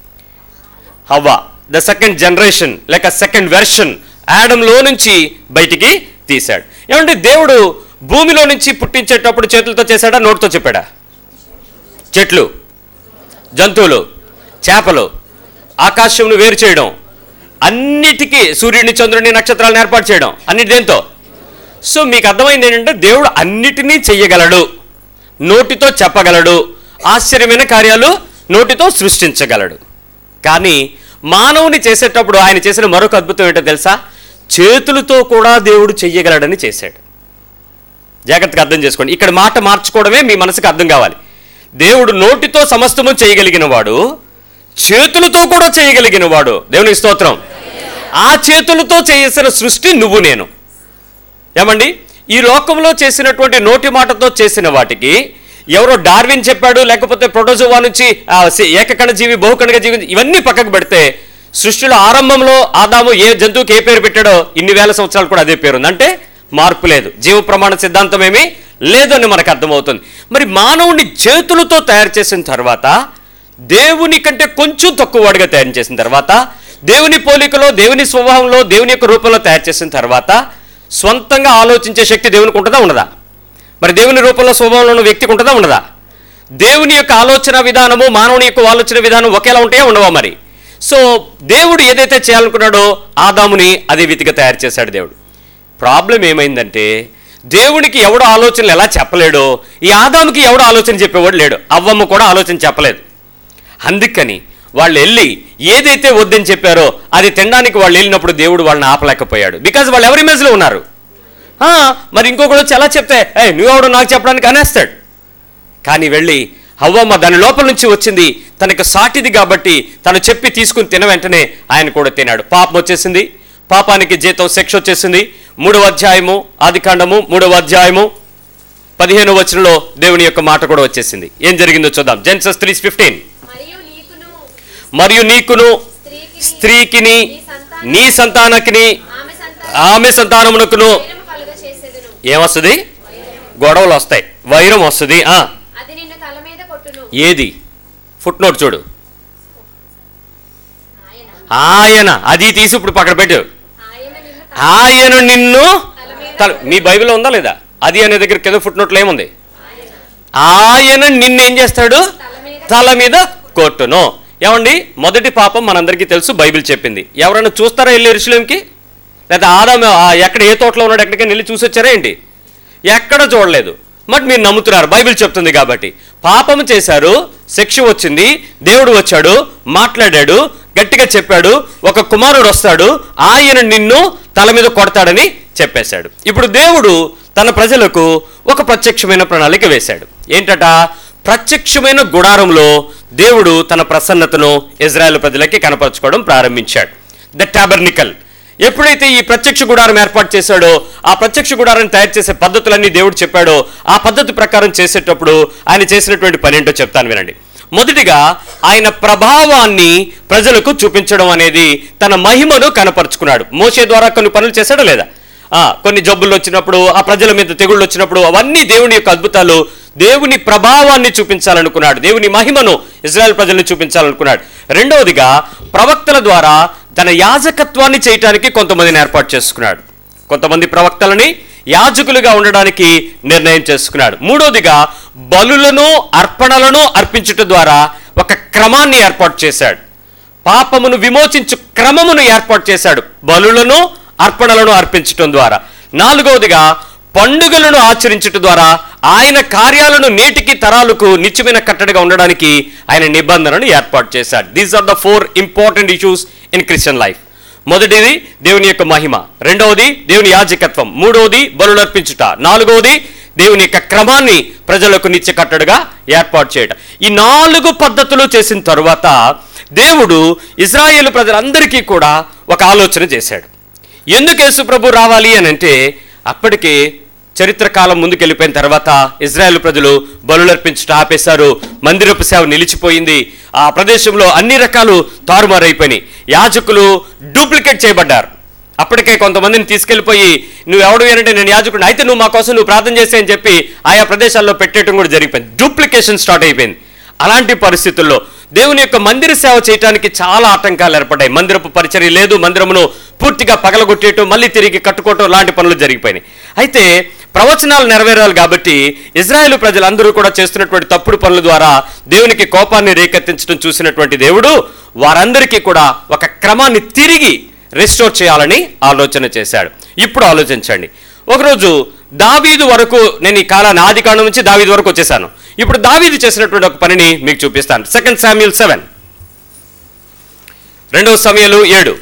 Speaker 1: హవ్వ ద సెకండ్ జనరేషన్ లేక సెకండ్ వెర్షన్ యాడంలో నుంచి బయటికి తీశాడు ఏమంటే దేవుడు భూమిలో నుంచి పుట్టించేటప్పుడు చేతులతో చేశాడా నోటితో చెప్పాడా చెట్లు జంతువులు చేపలు ఆకాశంను వేరు చేయడం అన్నిటికీ సూర్యుడిని చంద్రుడిని నక్షత్రాలను ఏర్పాటు చేయడం అన్నిటి దేంతో సో మీకు అర్థమైంది ఏంటంటే దేవుడు అన్నిటినీ చెయ్యగలడు నోటితో చెప్పగలడు ఆశ్చర్యమైన కార్యాలు నోటితో సృష్టించగలడు కానీ మానవుని చేసేటప్పుడు ఆయన చేసిన మరొక అద్భుతం ఏంటో తెలుసా చేతులతో కూడా దేవుడు చెయ్యగలడని చేశాడు జాగ్రత్తగా అర్థం చేసుకోండి ఇక్కడ మాట మార్చుకోవడమే మీ మనసుకు అర్థం కావాలి దేవుడు నోటితో సమస్తము చేయగలిగిన వాడు చేతులతో కూడా చేయగలిగిన వాడు దేవుని స్తోత్రం ఆ చేతులతో చేసిన సృష్టి నువ్వు నేను ఏమండి ఈ లోకంలో చేసినటువంటి నోటి మాటతో చేసిన వాటికి ఎవరో డార్విన్ చెప్పాడు లేకపోతే ప్రొటోజోవా నుంచి ఆ, సి- ఏకకణ జీవి బహుకణగా జీవి ఇవన్నీ పక్కకు పెడితే సృష్టిలో ఆరంభంలో ఆదాము ఏ జంతువుకి ఏ పేరు పెట్టాడో ఇన్ని వేల సంవత్సరాలు కూడా అదే పేరు ఉంది అంటే మార్పు లేదు జీవ ప్రమాణ సిద్ధాంతం ఏమీ లేదని మనకు అర్థమవుతుంది మరి మానవుని చేతులతో తయారు చేసిన తర్వాత దేవుని కంటే కొంచెం తక్కువ వాడిగా తయారు చేసిన తర్వాత దేవుని పోలికలో దేవుని స్వభావంలో దేవుని యొక్క రూపంలో తయారు చేసిన తర్వాత స్వంతంగా ఆలోచించే శక్తి దేవునికి ఉంటుందా ఉండదా మరి దేవుని రూపంలో స్వభావంలో ఉన్న వ్యక్తికి ఉంటుందా ఉండదా దేవుని యొక్క ఆలోచన విధానము మానవుని యొక్క ఆలోచన విధానం ఒకేలా ఉంటాయా ఉండవా మరి సో దేవుడు ఏదైతే చేయాలనుకున్నాడో ఆదాముని అదే విధిగా తయారు చేశాడు దేవుడు ప్రాబ్లం ఏమైందంటే దేవునికి ఎవడో ఆలోచనలు ఎలా చెప్పలేడో ఈ ఆదాముకి ఎవడో ఆలోచన చెప్పేవాడు లేడు అవ్వమ్మ కూడా ఆలోచన చెప్పలేదు అందుకని వాళ్ళు వెళ్ళి ఏదైతే వద్దని చెప్పారో అది తినడానికి వాళ్ళు వెళ్ళినప్పుడు దేవుడు వాళ్ళని ఆపలేకపోయాడు బికాజ్ వాళ్ళు ఎవరి ఇమేజ్లో ఉన్నారు ఆ, మరి ఇంకొకడు వచ్చి ఎలా చెప్తే ఏ నువ్వెవడు నాకు చెప్పడానికి అనేస్తాడు కానీ వెళ్ళి హవ్వమ్మ దాని లోపల నుంచి వచ్చింది తనకు సాటిది కాబట్టి తను చెప్పి తీసుకుని తిన వెంటనే ఆయన కూడా తినాడు పాపం వచ్చేసింది పాపానికి జీతం శిక్ష వచ్చేసింది మూడవ అధ్యాయము ఆదికాండము మూడవ అధ్యాయము పదిహేను వచనంలో దేవుని యొక్క మాట కూడా వచ్చేసింది ఏం జరిగిందో చూద్దాం జెన్సస్ త్రీ ఫిఫ్టీన్
Speaker 2: మరియు నీకును
Speaker 1: మరియు నీకును
Speaker 2: స్త్రీకి
Speaker 1: స్త్రీకిని
Speaker 2: నీ సంతానం
Speaker 1: నీ సంతానకిని
Speaker 2: ఆమె సంతానం
Speaker 1: ఆమె సంతానమునకును
Speaker 2: వైరము కలుగ చేసేదను
Speaker 1: ఏమొస్తుంది గొడవలు వస్తాయి వైరం వస్తుంది ఆ
Speaker 2: అది నిన్ను తల మీద కొట్టును
Speaker 1: ఏది ఫుట్ నోట్ చూడు
Speaker 2: ఆయన
Speaker 1: ఆయన అది తీసి ఇప్పుడు పక్కన పెట్టు
Speaker 2: ఆయన నిన్ను
Speaker 1: ఆయన నిన్ను
Speaker 2: తల మీద
Speaker 1: తల మీ బైబిల్లో ఉందా లేదా అది అనే దగ్గర కింద ఫుట్ నోట్లో ఏముంది ఆయన నిన్నేం చేస్తాడు
Speaker 2: తల మీద
Speaker 1: తల మీద కొట్టును ఏమండి మొదటి పాపం మనందరికీ తెలుసు బైబిల్ చెప్పింది ఎవరైనా చూస్తారా వెళ్ళి ఎరుసలేంకి లేదా ఆదాము ఆ ఎక్కడ ఏ తోటలో ఉన్నాడు ఎక్కడికైనా వెళ్ళి చూసి వచ్చారా ఏంటి ఎక్కడ చూడలేదు మరి మీరు నమ్ముతున్నారు బైబిల్ చెప్తుంది కాబట్టి పాపం చేశారు శిక్ష వచ్చింది దేవుడు వచ్చాడు మాట్లాడాడు గట్టిగా చెప్పాడు ఒక కుమారుడు వస్తాడు ఆయన నిన్ను తల మీద కొడతాడని చెప్పేశాడు ఇప్పుడు దేవుడు తన ప్రజలకు ఒక ప్రత్యక్షమైన ప్రణాళిక వేశాడు ఏంటట ప్రత్యక్షమైన గుడారంలో దేవుడు తన ప్రసన్నతను ఇజ్రాయెల్ ప్రజలకి కనపరచుకోవడం ప్రారంభించాడు ద టాబర్నికల్ ఎప్పుడైతే ఈ ప్రత్యక్ష గుడారం ఏర్పాటు చేశాడో ఆ ప్రత్యక్ష గుడారాన్ని తయారు చేసే పద్ధతులన్నీ దేవుడు చెప్పాడో ఆ పద్ధతి ప్రకారం చేసేటప్పుడు ఆయన చేసినటువంటి పని ఏంటో చెప్తాను వినండి మొదటిగా ఆయన ప్రభావాన్ని ప్రజలకు చూపించడం అనేది తన మహిమను కనపరుచుకున్నాడు మోసే ద్వారా కొన్ని పనులు చేశాడా లేదా ఆ, కొన్ని జబ్బులు వచ్చినప్పుడు ఆ ప్రజల మీద తెగుళ్ళు వచ్చినప్పుడు అవన్నీ దేవుని యొక్క అద్భుతాలు దేవుని ప్రభావాన్ని చూపించాలనుకున్నాడు దేవుని మహిమను ఇజ్రాయెల్ ప్రజలను చూపించాలనుకున్నాడు రెండవదిగా ప్రవక్తల ద్వారా తన యాజకత్వాన్ని చేయటానికి కొంతమందిని ఏర్పాటు చేసుకున్నాడు కొంతమంది ప్రవక్తలని యాజకులుగా ఉండడానికి నిర్ణయం చేసుకున్నాడు మూడోదిగా బలులను అర్పణలను అర్పించటం ద్వారా ఒక క్రమాన్ని ఏర్పాటు చేశాడు పాపమును విమోచించు క్రమమును ఏర్పాటు చేశాడు బలులను అర్పణలను అర్పించటం ద్వారా నాలుగవదిగా పండుగలను ఆచరించటం ద్వారా ఆయన కార్యాలను నేటికి తరాలకు నిత్యమైన కట్టడిగా ఉండడానికి ఆయన నిబంధనను ఏర్పాటు చేశాడు these are the four important issues in Christian life మొదటిది దేవుని యొక్క మహిమ రెండవది దేవుని యాజకత్వం మూడవది బలులు అర్పించుట నాలుగవది దేవుని యొక్క క్రమాన్ని ప్రజలకు నిత్య కట్టడుగా ఏర్పాటు చేయడం ఈ నాలుగు పద్ధతులు చేసిన తరువాత దేవుడు ఇజ్రాయేల్ ప్రజలందరికీ కూడా ఒక ఆలోచన చేశాడు ఎందుకు యేసు ప్రభు రావాలి అని అంటే అప్పటికే చరిత్ర కాలం ముందుకు వెళ్ళిపోయిన తర్వాత ఇజ్రాయెల్ ప్రజలు బలులర్పించుట ఆపేశారు మందిరపు సేవ నిలిచిపోయింది ఆ ప్రదేశంలో అన్ని రకాలు తారుమారైపోయినాయి యాజకులు డూప్లికేట్ చేయబడ్డారు అప్పటికే కొంతమందిని తీసుకెళ్ళిపోయి నువ్వు ఎవడు అంటే నేను యాజకుడు అయితే నువ్వు మా కోసం నువ్వు ప్రార్థన చేస్తే అని చెప్పి ఆయా ప్రదేశాల్లో పెట్టేయటం కూడా జరిగిపోయింది డూప్లికేషన్ స్టార్ట్ అయిపోయింది అలాంటి పరిస్థితుల్లో దేవుని యొక్క మందిర సేవ చేయడానికి చాలా ఆటంకాలు ఏర్పడ్డాయి మందిరపు పరిచర్య లేదు మందిరమును పూర్తిగా పగలగొట్టేయటం మళ్ళీ తిరిగి కట్టుకోవటం లాంటి పనులు జరిగిపోయినాయి అయితే ప్రవచనాలు నెరవేరాలి కాబట్టి ఇజ్రాయేల్ ప్రజలందరూ కూడా చేస్తున్నటువంటి తప్పుడు పనుల ద్వారా దేవునికి కోపాన్ని రేకెత్తించడం చూసినటువంటి దేవుడు వారందరికీ కూడా ఒక క్రమాన్ని తిరిగి రిస్టోర్ చేయాలని ఆలోచన చేశాడు ఇప్పుడు ఆలోచించండి ఒకరోజు దావీదు వరకు నేను ఈ కాలాన్ని ఆది కాండం నుంచి దావీదు వరకు వచ్చేసాను ఇప్పుడు దావీదు చేసినటువంటి ఒక పనిని మీకు చూపిస్తాను సెకండ్ శామ్యుల్ సెవెన్ రెండవ సమయాలు ఏడు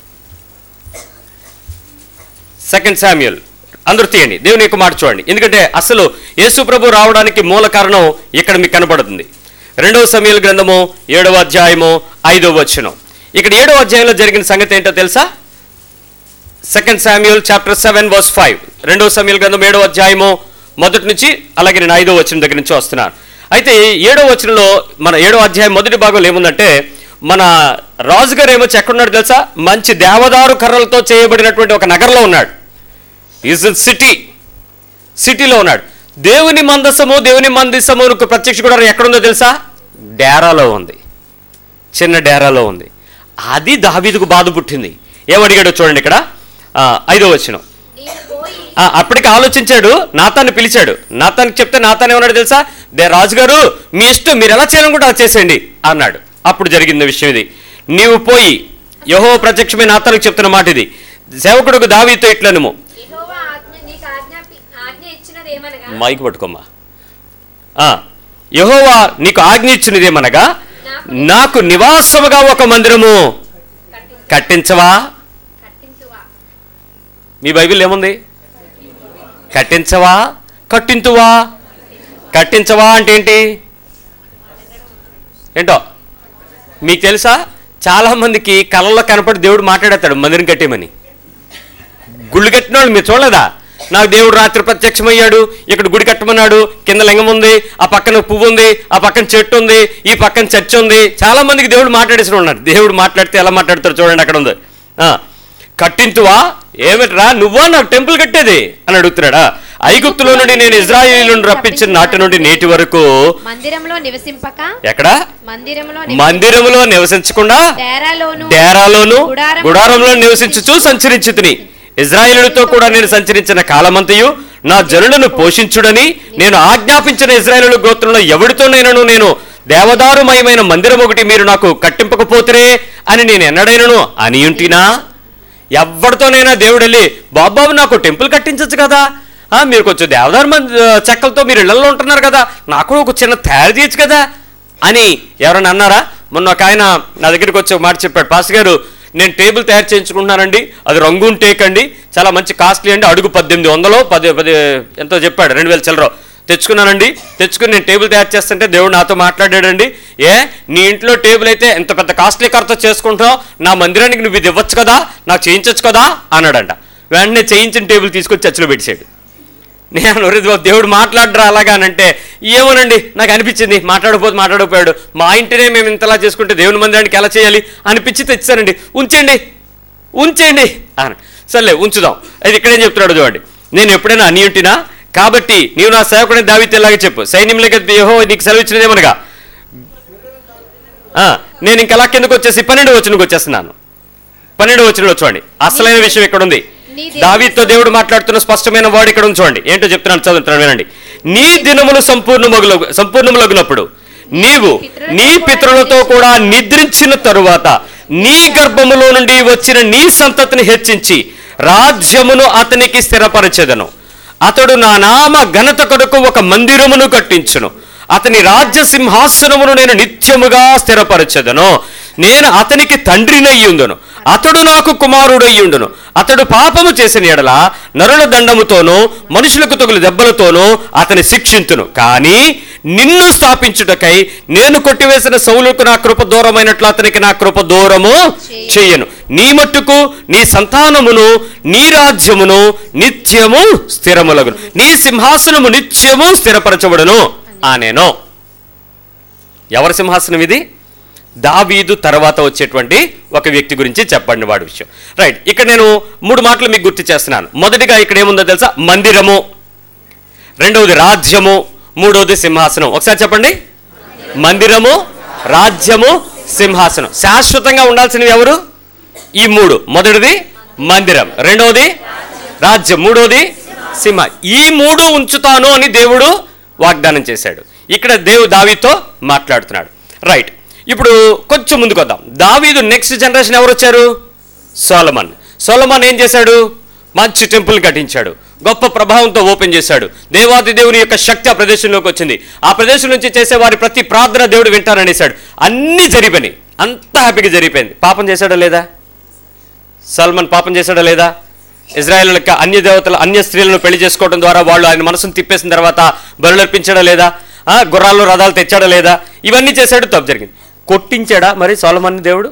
Speaker 1: సెకండ్ శామ్యుల్ అందరూ తీయండి దేవుని యొక్క మాట చూడండి ఎందుకంటే అసలు యేసు ప్రభు రావడానికి మూల కారణం ఇక్కడ మీకు కనబడుతుంది రెండవ సమయాల గ్రంథము ఏడవ అధ్యాయము ఐదవ వచనం ఇక్కడ ఏడవ అధ్యాయంలో జరిగిన సంగతి ఏంటో తెలుసా second Samuel chapter seven verse five రెండవ సమయాల గ్రంథం ఏడవ అధ్యాయము మొదటి నుంచి అలాగే నేను ఐదవ వచనం దగ్గర నుంచి వస్తున్నాను అయితే ఏడవ వచనంలో మన ఏడవ అధ్యాయం మొదటి భాగంలో ఏముందంటే మన రాజుగారు ఏమొచ్చి ఎక్కడున్నాడు తెలుసా మంచి దేవదారు కర్రలతో చేయబడినటువంటి ఒక నగరంలో ఉన్నాడు ఈజ్ సిటీ సిటీలో ఉన్నాడు దేవుని మందసము దేవుని మందసము ప్రత్యక్ష కూడా ఎక్కడుందో తెలుసా డేరాలో ఉంది చిన్న డేరాలో ఉంది అది దావీదుకు బాధ పుట్టింది ఏమడిగాడో చూడండి ఇక్కడ ఆ, ఐదో వచ్చినం
Speaker 2: నీవు పోయి
Speaker 1: ఆ, అప్పటికి ఆలోచించాడు నాతాన్ని పిలిచాడు నాతానికి చెప్తే నాతాన్ ఏమన్నాడు తెలుసా దే రాజుగారు మీ ఇష్టం మీరు ఎలా చేయాలనుకుంటే అలా చేసేయండి అన్నాడు అప్పుడు జరిగింది విషయం ఇది నీవు పోయి యహో ప్రత్యక్షమే నాతానికి చెప్తున్న మాట ఇది సేవకుడుకు దావీతో ఇట్లనుము
Speaker 2: యెహోవా ఆజ్ఞ నీకు ఆజ్ఞాపి ఆజ్ఞ ఇచ్చినది ఏమనగా
Speaker 1: మైక్ పట్టుకోమ్మా ఆ, యెహోవా నీకు ఆజ్ఞ ఇచ్చినదేమనగా నాకు నివాసముగా ఒక మందిరము
Speaker 2: కట్టించు
Speaker 1: కట్టించవా
Speaker 2: కట్టించువా
Speaker 1: మీ బైబిల్ ఏముంది కట్టించవా కట్టింతువా కట్టించవా అంటే ఏంటి ఏంటో మీకు తెలుసా చాలా మందికి కళ్ళలో కనపడి దేవుడు మాట్లాడతాడు మందిరం కట్టేమని గుళ్ళు కట్టిన వాళ్ళు మీరు చూడలేదా నాకు దేవుడు రాత్రి ప్రత్యక్షమయ్యాడు ఇక్కడ గుడి కట్టమన్నాడు కింద లింగం ఉంది ఆ పక్కన పువ్వు ఉంది ఆ పక్కన చెట్టు ఉంది ఈ పక్కన చర్చ్ ఉంది చాలా మందికి దేవుడు మాట్లాడేసి ఉన్నాడు దేవుడు మాట్లాడితే ఎలా మాట్లాడతారు చూడండి అక్కడ ఉంది ఆ, కట్టింతువా ఏమిట్రా నువ్వా నాకు టెంపుల్ కట్టేది అని అడుగుతున్నాడా ఐగుప్తులో నుండి నేను ఇజ్రాయేలును రప్పించిన నాటి నుండి నేటి వరకు
Speaker 2: మందిరంలో నివసింపక
Speaker 1: ఎక్కడ
Speaker 2: మందిరంలో
Speaker 1: మందిరములో నివసించకుండా
Speaker 2: డేరాలోను
Speaker 1: డేరాలోను
Speaker 2: గుడారము-
Speaker 1: గుడారంలో నివసించుచు సంచరించుతుని ఇజ్రాయేలులతో కూడా నేను సంచరించిన కాలమంతయు నా జనులను పోషించుడని నేను ఆజ్ఞాపించిన ఇజ్రాయేలు గోత్రంలో ఎవరితోనైనాను నేను దేవదారుమయమైన మందిరం ఒకటి మీరు నాకు కట్టింపకపోతురే అని నేను ఎన్నడైనను అనియుంటినా ఎవరితోనైనా దేవుడు వెళ్ళి బాబాబు నాకు టెంపుల్ కట్టించచ్చు కదా ఆ, మీరు కొంచెం దేవదారు మంది చెక్కలతో మీరు ఇళ్లలో ఉంటున్నారు కదా నాకు కూడా ఒక చిన్న తయారు చేయొచ్చు కదా అని ఎవరైనా అన్నారా మొన్న ఒక ఆయన నా దగ్గరికి వచ్చి ఒక మాట చెప్పాడు పాస్ గారు నేను టేబుల్ తయారు చేయించుకుంటున్నానండి అది రంగున్ టేక్ అండి చాలా మంచి కాస్ట్లీ అండి అడుగు పద్దెనిమిది వందలు పది పది ఎంతో చెప్పాడు రెండు వేల చిల్లర తెచ్చుకున్నానండి తెచ్చుకుని నేను టేబుల్ తయారు చేస్తుంటే దేవుడు నాతో మాట్లాడాడండి ఏ నీ ఇంట్లో టేబుల్ అయితే ఎంత పెద్ద కాస్ట్లీ కర్తో చేసుకుంటావు నా మందిరానికి నువ్వు ఇది ఇవ్వచ్చు కదా నాకు చేయించవచ్చు కదా అన్నాడంట వెంటనే చేయించిన టేబుల్ తీసుకొచ్చి చర్చిలో పెట్టాడు నేను ఒరేయ్ బాబు దేవుడు మాట్లాడరా అలాగా అని అంటే ఏమోనండి నాకు అనిపించింది మాట్లాడకపోతే మాట్లాడకపోయాడు మా ఇంటినే మేము ఇంతలా చేసుకుంటే దేవుని మందిరానికి ఎలా చేయాలి అనిపించి తెచ్చానండి ఉంచండి ఉంచండి అని సర్లే ఉంచుదాం అది ఇక్కడేం చెప్తున్నాడు చూడండి నేను ఎప్పుడైనా అనియుంటినా కాబట్టి నీవు నా సేవకుని దావితేలాగా చెప్పు సైన్యంలోకి యహో నీకు సెలవిచ్చినదేమనగా ఆ, నేను ఇంక అలా కిందకు వచ్చేసి పన్నెండు వచనకు వచ్చేస్తున్నాను పన్నెండు వచనంలో చూడండి అసలైన విషయం ఇక్కడ ఉంది
Speaker 2: నీ దేవుని
Speaker 1: దావీతో దేవుడు మాట్లాడుతున్న స్పష్టమైన వాడు ఇక్కడ ఉంది చూడండి ఏంటో చెప్తున్నాను చదువుతున్నాను వినండి నీ దినములు సంపూర్ణమగుల సంపూర్ణములగునప్పుడు నీవు నీ పితరులతో కూడా నిద్రించిన తరువాత నీ గర్భములో నుండి వచ్చిన నీ సంతతిని హెచ్చించి రాజ్యమును అతనికి స్థిరపరచెదను అతడు నా నామ ఘనత కొరకు ఒక మందిరమును కట్టించును అతని రాజ్య సింహాసనమును నేను నిత్యముగా స్థిరపరచెదను నేను అతనికి తండ్రినయ్యుండును అతడు నాకు కుమారుడయ్యుండును అతడు పాపము చేసిన ఎడల నరుల దండముతోనూ మనుషులకు తగులు దెబ్బలతోనూ అతని శిక్షింతును కానీ నిన్ను స్థాపించుటకై నేను కొట్టివేసిన సౌలుకు నా కృప దూరమైనట్లు అతనికి నా కృప దూరము చెయ్యను నీ మట్టుకు నీ సంతానమును నీ రాజ్యమును నిత్యము స్థిరములగును నీ సింహాసనము నిత్యము స్థిరపరచబడును ఆ నేను ఎవరి సింహాసనం ఇది దావీదు తర్వాత వచ్చేటువంటి ఒక వ్యక్తి గురించి చెప్పండి వాడి విషయం రైట్ ఇక్కడ నేను మూడు మాటలు మీకు గుర్తు చేస్తున్నాను మొదటిగా ఇక్కడ ఏముందో తెలుసా మందిరము రెండవది రాజ్యము మూడవది సింహాసనం ఒకసారి చెప్పండి మందిరము రాజ్యము సింహాసనం శాశ్వతంగా ఉండాల్సినవి ఎవరు ఈ మూడు మొదటిది మందిరం రెండవది రాజ్యం మూడవది సింహ ఈ మూడు ఉంచుతాను అని దేవుడు వాగ్దానం చేశాడు ఇక్కడ దేవు దావీతో మాట్లాడుతున్నాడు రైట్ ఇప్పుడు కొంచెం ముందుకు వద్దాం దావీదు నెక్స్ట్ జనరేషన్ ఎవరు వచ్చారు సోలమన్ సోలమన్ ఏం చేశాడు మంచి టెంపుల్ కట్టించాడు గొప్ప ప్రభావంతో ఓపెన్ చేశాడు దేవాది దేవుని యొక్క శక్తి ఆ ప్రదేశంలోకి వచ్చింది ఆ ప్రదేశం నుంచి చేసే వారి ప్రతి ప్రార్థన దేవుడు వింటారనేసాడు అన్నీ జరిగిపోయినాయి అంతా హ్యాపీగా జరిగిపోయింది పాపం చేశాడా లేదా సల్మాన్ పాపం చేశాడా లేదా ఇజ్రాయేల్ యొక్క అన్య దేవతలు అన్య స్త్రీలను పెళ్లి చేసుకోవడం ద్వారా వాళ్ళు ఆయన మనసును తిప్పేసిన తర్వాత బరులర్పించాడా లేదా ఆ, గుర్రాలు రథాలు తెచ్చాడా లేదా ఇవన్నీ చేశాడు తప్పు జరిగింది కొట్టించాడా మరి సోలమన్ దేవుడు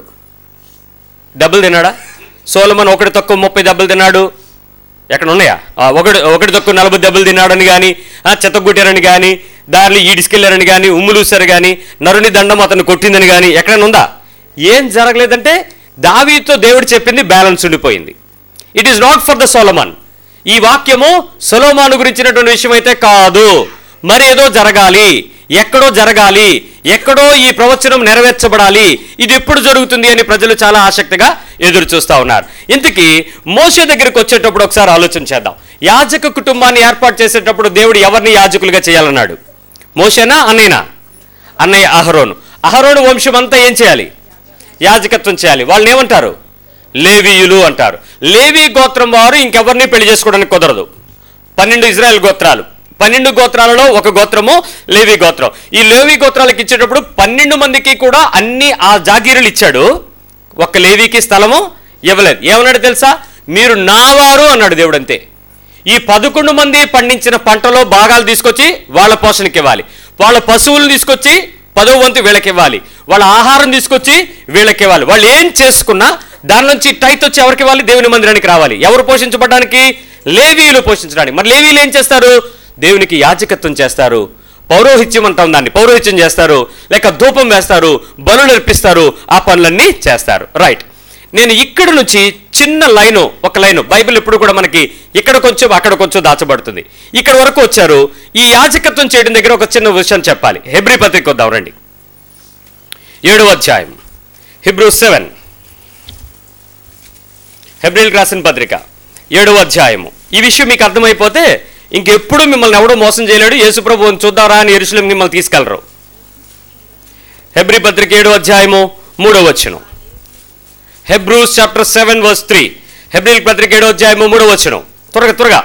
Speaker 1: దెబ్బలు తిన్నాడా సోలమన్ ఒకటి తక్కువ ముప్పై దెబ్బలు తిన్నాడు ఎక్కడ ఉన్నాయా ఆ, ఒకటి ఒకటి తక్కువ నలభై దెబ్బలు తిన్నాడని కానీ చెత్తగొట్టారని కానీ దారిలో ఈడిసుకెళ్ళారని కానీ ఉమ్ములూసారు కానీ నరుని దండం అతను కొట్టిందని కానీ ఎక్కడైనా ఉందా ఏం జరగలేదంటే దావీతో దేవుడు చెప్పింది బ్యాలెన్స్ ఉండిపోయింది it is not for the Solomon ఈ వాక్యము సొలోమాను గురించినటువంటి విషయం అయితే కాదు మరి ఏదో జరగాలి ఎక్కడో జరగాలి ఎక్కడో ఈ ప్రవచనం నెరవేర్చబడాలి ఇది ఎప్పుడు జరుగుతుంది అని ప్రజలు చాలా ఆసక్తిగా ఎదురు చూస్తూ ఉన్నారు ఇంతకీ మోసే దగ్గరికి వచ్చేటప్పుడు ఒకసారి ఆలోచన చేద్దాం యాజక కుటుంబాన్ని ఏర్పాటు చేసేటప్పుడు దేవుడు ఎవరిని యాజకులుగా చేయాలన్నాడు మోసేనా అన్నయ్యనా అన్నయ్య అహరోను అహరోను వంశం అంతా ఏం చేయాలి యాజకత్వం చేయాలి వాళ్ళని ఏమంటారు లేవీయులు అంటారు లేవీ గోత్రం వారు ఇంకెవరిని పెళ్లి చేసుకోవడానికి కుదరదు పన్నెండు ఇజ్రాయెల్ గోత్రాలు పన్నెండు గోత్రాలలో ఒక గోత్రము లేవి గోత్రం ఈ లేవి గోత్రాలకు ఇచ్చేటప్పుడు పన్నెండు మందికి కూడా అన్ని ఆ జాగీరులు ఇచ్చాడు ఒక్క లేవీకి స్థలము ఇవ్వలేదు ఏమన్నాడు తెలుసా మీరు నావారు అన్నాడు దేవుడు అంతే ఈ పదకొండు మంది పండించిన పంటలో భాగాలు తీసుకొచ్చి వాళ్ళ పోషణకి ఇవ్వాలి వాళ్ళ పశువులు తీసుకొచ్చి పదో వంతు వీళ్ళకి ఇవ్వాలి వాళ్ళ ఆహారం తీసుకొచ్చి వీళ్ళకి ఇవ్వాలి వాళ్ళు ఏం చేసుకున్నా దాని నుంచి టైట్ వచ్చి ఎవరికి ఇవ్వాలి దేవుని మందిరానికి రావాలి ఎవరు పోషించబడడానికి లేవీయులు పోషించడానికి మరి లేవీయులు ఏం చేస్తారు దేవునికి యాజకత్వం చేస్తారు పౌరోహిత్యం అంటాం దాన్ని పౌరోహిత్యం చేస్తారు లేక ధూపం వేస్తారు బలులు అర్పిస్తారు ఆ పనులన్నీ చేస్తారు రైట్ నేను ఇక్కడ నుంచి చిన్న లైను ఒక లైను బైబిల్ ఎప్పుడు కూడా మనకి ఇక్కడ కొంచెం అక్కడ కొంచెం దాచబడుతుంది ఇక్కడ వరకు వచ్చారు ఈ యాజకత్వం చేయడం దగ్గర ఒక చిన్న విషయం చెప్పాలి హెబ్రి పత్రిక వద్దాం రండి ఏడవ అధ్యాయం హిబ్రూ సెవెన్ హెబ్రిల్ రాసిన పత్రిక ఏడవ అధ్యాయము ఈ విషయం మీకు అర్థమైపోతే ఇంకెప్పుడు మిమ్మల్ని ఎవడో మోసం చేయలేడు యేసుప్రభుని చూద్దారా అని ఎరుసలేం మిమ్మల్ని తీసుకెళ్లరు హెబ్రి పత్రిక ఏడవ అధ్యాయము మూడవ వచనం Hebrews chapter seven verse three హెబ్రిల్ పత్రిక ఏడో అధ్యాయము మూడో వచనం త్వరగా త్వరగా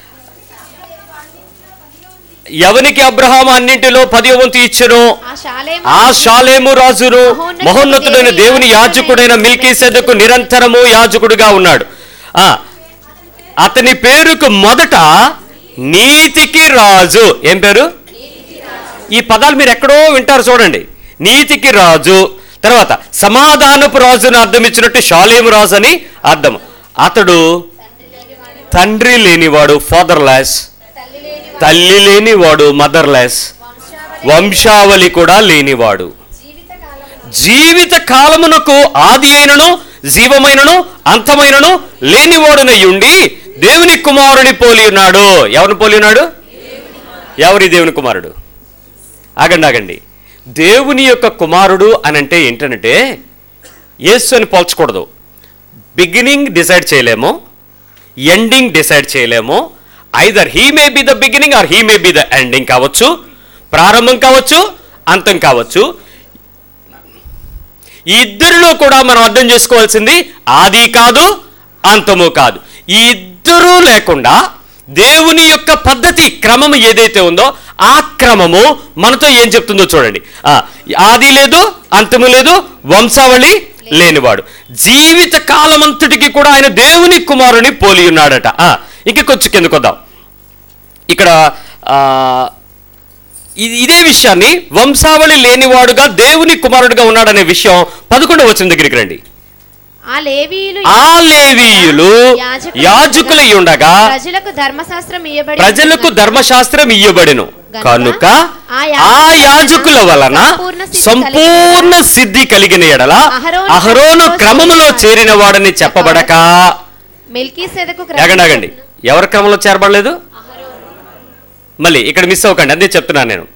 Speaker 1: ఎవనికి అబ్రహాం అన్నింటిలో పది వంతు ఇచ్చను
Speaker 2: ఆ శాలేము
Speaker 1: ఆ షాలేము రాజును మహోన్నతుడైన దేవుని యాజకుడైన మిల్కీ సెదకు నిరంతరము యాజకుడుగా ఉన్నాడు ఆ అతని పేరుకు మొదట నీతికి రాజు ఏం పేరు ఈ పదాలు మీరు ఎక్కడో వింటారు చూడండి నీతికి రాజు తర్వాత సమాధానపు రాజును అర్థం ఇచ్చినట్టు షాలేము రాజు అని అర్థం అతడు తండ్రి లేనివాడు ఫాదర్లెస్ తల్లి లేనివాడు మదర్లెస్ వంశావళి కూడా లేనివాడు జీవిత కాలమునకు ఆది అయినను జీవమైనను అంతమైనను లేనివాడునై ఉండి దేవుని కుమారుని పోలి ఉన్నాడు ఎవరిని పోలి ఉన్నాడు ఎవరి దేవుని కుమారుడు ఆగండి ఆగండి దేవుని యొక్క కుమారుడు అని అంటే ఏంటంటే యేసు అని పోల్చకూడదు బిగినింగ్ డిసైడ్ చేయలేము ఎండింగ్ డిసైడ్ చేయలేము either he may be the beginning or he may be the ending కావచ్చు ప్రారంభం కావచ్చు అంతం కావచ్చు ఈ ఇద్దరిలో కూడా మనం అర్థం చేసుకోవాల్సింది ఆది కాదు అంతము కాదు ఈ ఇద్దరూ లేకుండా దేవుని యొక్క పద్ధతి క్రమం ఏదైతే ఉందో ఆ క్రమము మనతో ఏం చెప్తుందో చూడండి ఆ, ఆది లేదు అంతము లేదు వంశావళి లేనివాడు జీవిత కాలమంతటికి కూడా ఆయన దేవుని కుమారుని పోలి ఉన్నాడట ఆ, ఇంక కొంచెం కిందకు వద్దాం ఇక్కడ ఆ, ఇది ఇదే విషయాన్ని వంశావళి లేనివాడుగా దేవుని కుమారుడుగా ఉన్నాడనే విషయం పదకొండవ వచ్చిన దగ్గరికి రండి
Speaker 3: ఆ లేవీయులు
Speaker 1: ఆ లేవీయులు
Speaker 3: యాజకులు
Speaker 1: యాజకులై ఉండగా
Speaker 3: ప్రజలకు ధర్మశాస్త్రం ఇయ్యబడి
Speaker 1: ప్రజలకు ధర్మశాస్త్రం ఇయ్యబడిను కనుక ఆ యాజకుల వలన సంపూర్ణ సిద్ధి కలిగిన ఎడల అహరోను క్రమములో చేరిన వాడని చెప్పబడక
Speaker 3: మిల్కీ సెదకు
Speaker 1: ఆగండి ఆగండి ఎవరి క్రమంలో చేరబడలేదు మళ్ళీ ఇక్కడ మిస్ అవ్వకండి అదే చెప్తున్నాను నేను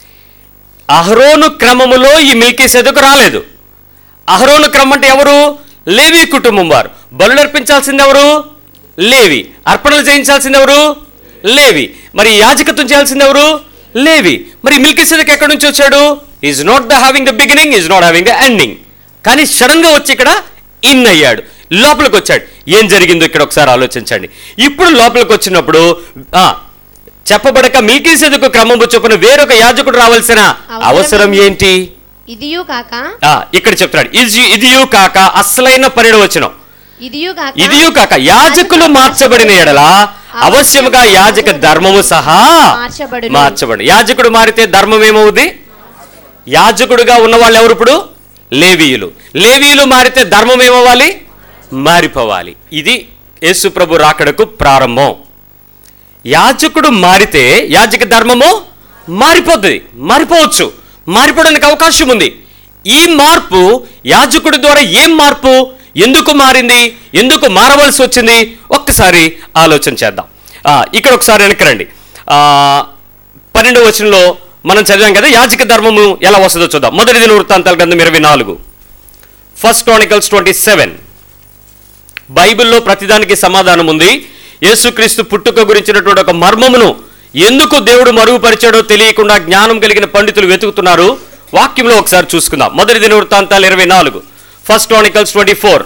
Speaker 1: అహరోను క్రమములో ఈ మిల్కీ సెదకు రాలేదు అహరోను క్రమం అంటే ఎవరు లేవి కుటుంబం వారు బలు అర్పించాల్సింది ఎవరు లేవి అర్పణలు చేయించాల్సింది ఎవరు లేవి మరి యాజకత్వం చేయాల్సింది ఎవరు లేవి మరి మిల్కీ సెదక్ ఎక్కడి నుంచి వచ్చాడు is not the having the beginning is not having the ending కానీ సడన్ గా వచ్చి ఇక్కడ ఇన్ అయ్యాడు లోపలికి వచ్చాడు ఏం జరిగిందో ఇక్కడ ఒకసారి ఆలోచించండి ఇప్పుడు లోపలికి వచ్చినప్పుడు ఆ, చెప్పబడక మిల్కీ సెదకు క్రమము చొప్పున వేరొక యాజకుడు రావాల్సిన అవసరం ఏంటి
Speaker 3: ఇదియు కాక
Speaker 1: ఆ, ఇక్కడ చెప్తున్నాడు ఇది ఇదియు కాక అసలైన పరిణవచనం
Speaker 3: ఇదియు కాక
Speaker 1: ఇదియు కాక యాజకులు మార్చబడిన ఎడల అవశ్యముగా యాజక ధర్మము సహా
Speaker 3: మార్చబడును.
Speaker 1: మార్చబడి యాజకుడు మారితే ధర్మం ఏమవుద్ది యాజకుడుగా ఉన్న వాళ్ళు ఎవరు ఇప్పుడు లేవీయులు లేవీయులు మారితే ధర్మం ఏమవ్వాలి మారిపోవాలి ఇది యేసు ప్రభు రాకడకు ప్రారంభం యాజకుడు మారితే యాజక ధర్మము మారిపోతుంది మారిపోవచ్చు మారిపోవడానికి అవకాశం ఉంది ఈ మార్పు యాజకుడి ద్వారా ఏం మార్పు ఎందుకు మారింది ఎందుకు మారవలసి వచ్చింది ఒక్కసారి ఆలోచన చేద్దాం ఆ, ఇక్కడ ఒకసారి వెనక్కి రండి ఆ, పన్నెండవ వచనంలో మనం చదివాం కదా యాజక ధర్మము ఎలా వస్తుందో చూద్దాం మొదటి దిన వృత్తాంతాల గ్రంథం ఇరవై నాలుగు ఫస్ట్ క్రానికల్స్ ట్వంటీ సెవెన్ బైబిల్లో ప్రతిదానికి సమాధానం ఉంది యేసుక్రీస్తు పుట్టుక గురించినటువంటి ఒక మర్మమును ఎందుకు దేవుడు మరుగుపరిచాడో తెలియకుండా జ్ఞానం కలిగిన పండితులు వెతుకుతున్నారు వాక్యంలో ఒకసారి చూసుకుందాం మొదటి దిన వృత్తాంతాలు ఇరవై నాలుగు ఫస్ట్ క్రానికల్స్ ట్వంటీ ఫోర్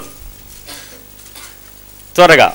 Speaker 1: త్వరగా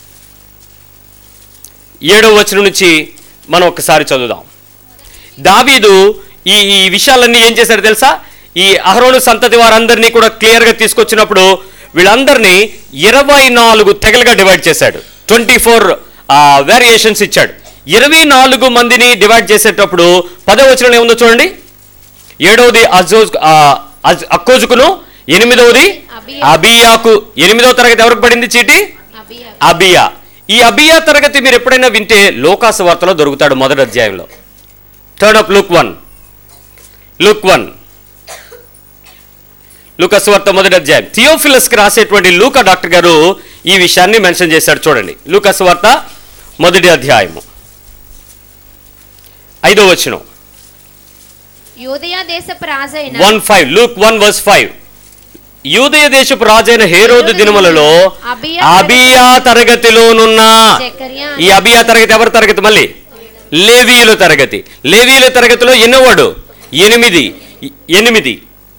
Speaker 1: ఏడవ వచనం నుంచి మనం ఒకసారి చదువుదాం దావీదు ఈ ఈ విషయాలన్నీ ఏం చేశాడు తెలుసా ఈ అహరోను సంతతి వారందరినీ కూడా క్లియర్గా తీసుకొచ్చినప్పుడు వీళ్ళందరినీ ఇరవై నాలుగు తెగలుగా డివైడ్ చేశాడు ట్వంటీ ఫోర్ వేరియేషన్స్ ఇచ్చాడు ఇరవై నాలుగు మందిని డివైడ్ చేసేటప్పుడు పదో వచనం ఏముందో చూడండి ఏడవది అజోజ్ ఆ, అజ్- అక్కోజుకును ఎనిమిదవది
Speaker 3: అబియా.
Speaker 1: అబియాకు ఎనిమిదవ తరగతి ఎవరికి పడింది చీటి
Speaker 3: అబియా
Speaker 1: అబియా ఈ అబియా తరగతి మీరు ఎప్పుడైనా వింటే లోకాసు వార్తలో దొరుకుతాడు మొదటి అధ్యాయంలో third of Luke one Luke one లూకాసు వార్త మొదటి అధ్యాయం థియోఫిలస్కి రాసేటువంటి లూకా డాక్టర్ గారు ఈ విషయాన్ని మెన్షన్ చేశాడు చూడండి లూకాసు వార్త మొదటి అధ్యాయము ఐదో వచనం
Speaker 3: యూదయ దేశపు రాజైన
Speaker 1: one five Luke one verse five యూదయ దేశపు రాజైన హేరోదు దినములలో
Speaker 3: అబియా
Speaker 1: అబియా తరగతిలోనున్న
Speaker 3: జకర్యా
Speaker 1: ఈ అబియా తరగతి ఎవరి తరగతి మళ్ళీ లేవీయుల తరగతి లేవీయుల తరగతిలో ఎన్నోవాడు ఎనిమిది ఎనిమిది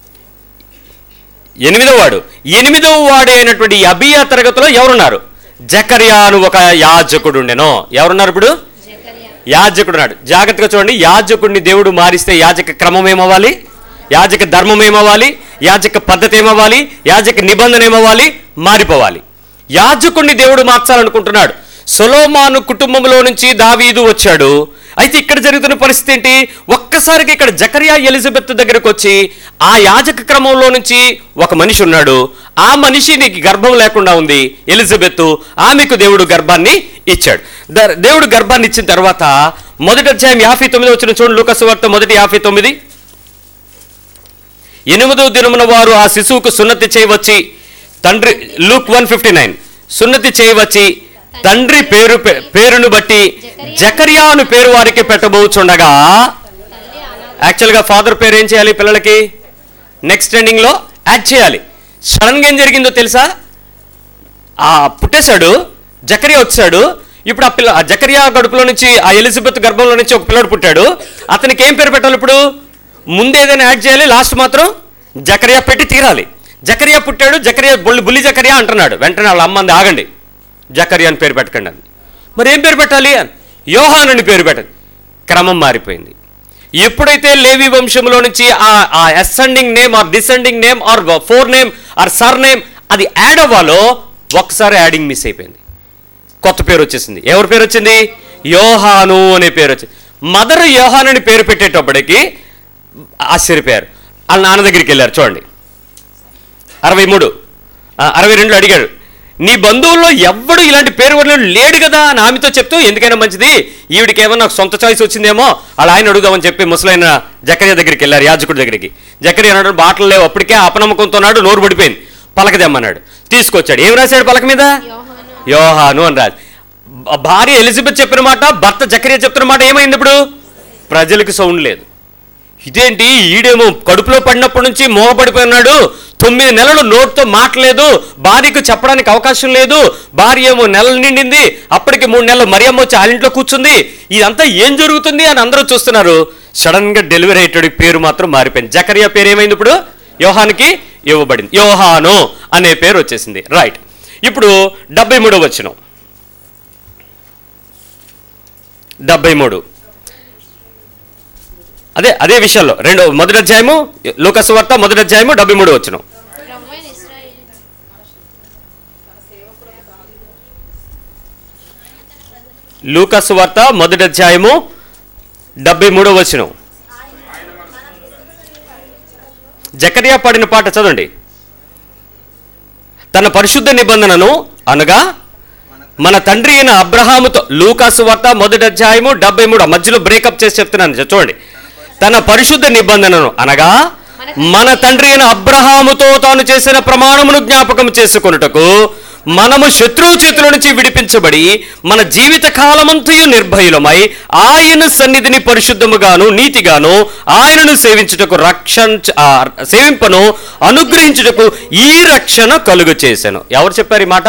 Speaker 1: ఎనిమిదవ వాడు ఎనిమిదవ వాడు అయినటువంటి ఈ అబియా తరగతిలో ఎవరున్నారు జకర్యా అని ఒక యాజకుడు ఉండెనో ఎవరున్నారు ఇప్పుడు
Speaker 3: జకర్యా
Speaker 1: యాజకుడు నాడు జాగ్రత్తగా చూడండి యాజకుడిని దేవుడు మారిస్తే యాజక క్రమం ఏమవ్వాలి యాజక ధర్మం ఏమవ్వాలి యాజక పద్ధతి ఏమవ్వాలి యాజక నిబంధన ఏమవ్వాలి మారిపోవాలి యాజకుడిని దేవుడు మార్చాలనుకుంటున్నాడు సొలోమాను కుటుంబంలో నుంచి దావీదు వచ్చాడు అయితే ఇక్కడ జరుగుతున్న పరిస్థితి ఏంటి ఒక్కసారికి ఇక్కడ జకరియా ఎలిజబెత్ దగ్గరకు వచ్చి ఆ యాజక క్రమంలో నుంచి ఒక మనిషి ఉన్నాడు ఆ మనిషినికి గర్భం లేకుండా ఉంది ఎలిజబెత్ ఆమెకు దేవుడు గర్భాన్ని ఇచ్చాడు ద- దేవుడు గర్భాన్ని ఇచ్చిన తర్వాత మొదటి అధ్యాయం యాభై తొమ్మిది వచ్చిన చూడండి లూకసు వార్త మొదటి యాభై తొమ్మిది ఎనిమిదో దినమున వారు ఆ శిశువుకు సున్నతి చేయవచ్చి తండ్రి లూక్ వన్ ఫిఫ్టీ నైన్ సున్నతి చేయవచ్చి తండ్రి పేరు పే- పేరును బట్టి జకరియా అను పేరు వారికి పెట్టబోచుండగా
Speaker 3: తల్లి అలా
Speaker 1: యాక్చువల్గా ఫాదర్ పేరు ఏం చేయాలి పిల్లలకి నెక్స్ట్ ఎండింగ్లో యాడ్ చేయాలి సడన్గా ఏం జరిగిందో తెలుసా ఆ పుట్టేశాడు జకరియా వచ్చాడు ఇప్పుడు ఆ పిల్ల ఆ జకరియా గడుపులో నుంచి ఆ ఎలిజబెత్ గర్భంలో నుంచి ఒక పిల్లడు పుట్టాడు అతనికి ఏం పేరు పెట్టాలి ఇప్పుడు ముందు ఏదైనా యాడ్ చేయాలి లాస్ట్ మాత్రం జకరియా పెట్టి తీరాలి జకరియా పుట్టాడు జకరియా బుల్లి బుల్లి జకరియా అంటున్నాడు వెంటనే వాళ్ళ అమ్మంది ఆగండి జకరియా అని పేరు పెట్టకండి అని మరి ఏం పేరు పెట్టాలి అని యోహాన్ అని పేరు పెట్టండి క్రమం మారిపోయింది ఎప్పుడైతే లేవి వంశంలో నుంచి ఆ ఆ ascending name or descending name or forename or surname అది యాడ్ అవ్వాలో ఒక్కసారి యాడింగ్ మిస్ అయిపోయింది కొత్త పేరు వచ్చేసింది ఎవరి పేరు వచ్చింది యోహాను అనే పేరు వచ్చింది మదర్ యోహాన్ అని పేరు పెట్టేటప్పటికి ఆశ్చర్యపోయారు వాళ్ళ నాన్న దగ్గరికి వెళ్ళారు చూడండి అరవై మూడు ఆ, అరవై రెండులో అడిగాడు నీ బంధువుల్లో ఎవ్వడు ఇలాంటి పేరు వర్ణుడు లేడు కదా అని ఆమెతో చెప్తూ ఎందుకైనా మంచిది ఈవిడికి ఏమన్నా నాకు సొంత చాయిస్ వచ్చిందేమో అలా ఆయన అడుగుదామని చెప్పి ముసలైన జకరియా దగ్గరికి వెళ్ళారు యాజకుడి దగ్గరికి జకరియా అన్నాడు బాటలు లేవు అప్పటికే అపనమ్మకంతో నాడు నోరు పడిపోయింది పలక తెమ్మన్నాడు తీసుకొచ్చాడు ఏం రాశాడు పలక మీద
Speaker 3: యోహాను
Speaker 1: యోహాను అని రాజు భ- భార్య ఎలిజబెత్ చెప్పిన మాట భర్త జకరియా చెప్తున్న మాట ఏమైంది ఇప్పుడు ప్రజలకు సౌండ్ లేదు ఇదేంటి ఈడేమో కడుపులో పడినప్పటి నుంచి మోహపడిపోయినాడు తొమ్మిది నెలలు నోటితో మాటలేదు భార్యకు చెప్పడానికి అవకాశం లేదు భార్య ఏమో నెలలు నిండింది అప్పటికి మూడు నెలలు మరియమ్మ వచ్చి వాళ్ళ ఇంట్లో కూర్చుంది ఇదంతా ఏం జరుగుతుంది అని అందరూ చూస్తున్నారు సడన్ గా డెలివరీ అయ్యేటోడి పేరు మాత్రం మారిపోయింది జకరియా పేరు ఏమైంది ఇప్పుడు యోహానికి ఇవ్వబడింది యోహాను అనే పేరు వచ్చేసింది రైట్ ఇప్పుడు డెబ్బై మూడో వచ్చిన డెబ్బై మూడు అదే అదే విషయంలో రెండో మొదటి అధ్యాయము లూకసు వార్త మొదటి అధ్యాయము డెబ్బై మూడు వచ్చిన
Speaker 3: ప్రభువైన ఇశ్రాయేలు
Speaker 1: లూకసు వార్త మొదటి అధ్యాయము డెబ్బై మూడో వచ్చిన జకరియా పాడిన పాట చదవండి తన పరిశుద్ధ నిబంధనను అనగా మన తండ్రి అయిన అబ్రహాముతో లూకాసు వార్త మొదటి అధ్యాయము డెబ్బై మూడు మధ్యలో బ్రేకప్ చేసి చెప్తున్నాను చూడండి తన పరిశుద్ధ నిబంధనను అనగా మన తండ్రి అయిన అబ్రహాముతో తాను చేసిన ప్రమాణమును జ్ఞాపకం చేసుకొనుటకు మనము శత్రువు చేతుల నుంచి విడిపించబడి మన జీవిత కాలమంతయు నిర్భయులమై ఆయన సన్నిధిని పరిశుద్ధముగాను నీతిగాను ఆయనను సేవించుటకు రక్షణ ఆ, సేవింపను అనుగ్రహించుటకు ఈ రక్షణ కలుగు చేశాను ఎవరు చెప్పారు ఈ మాట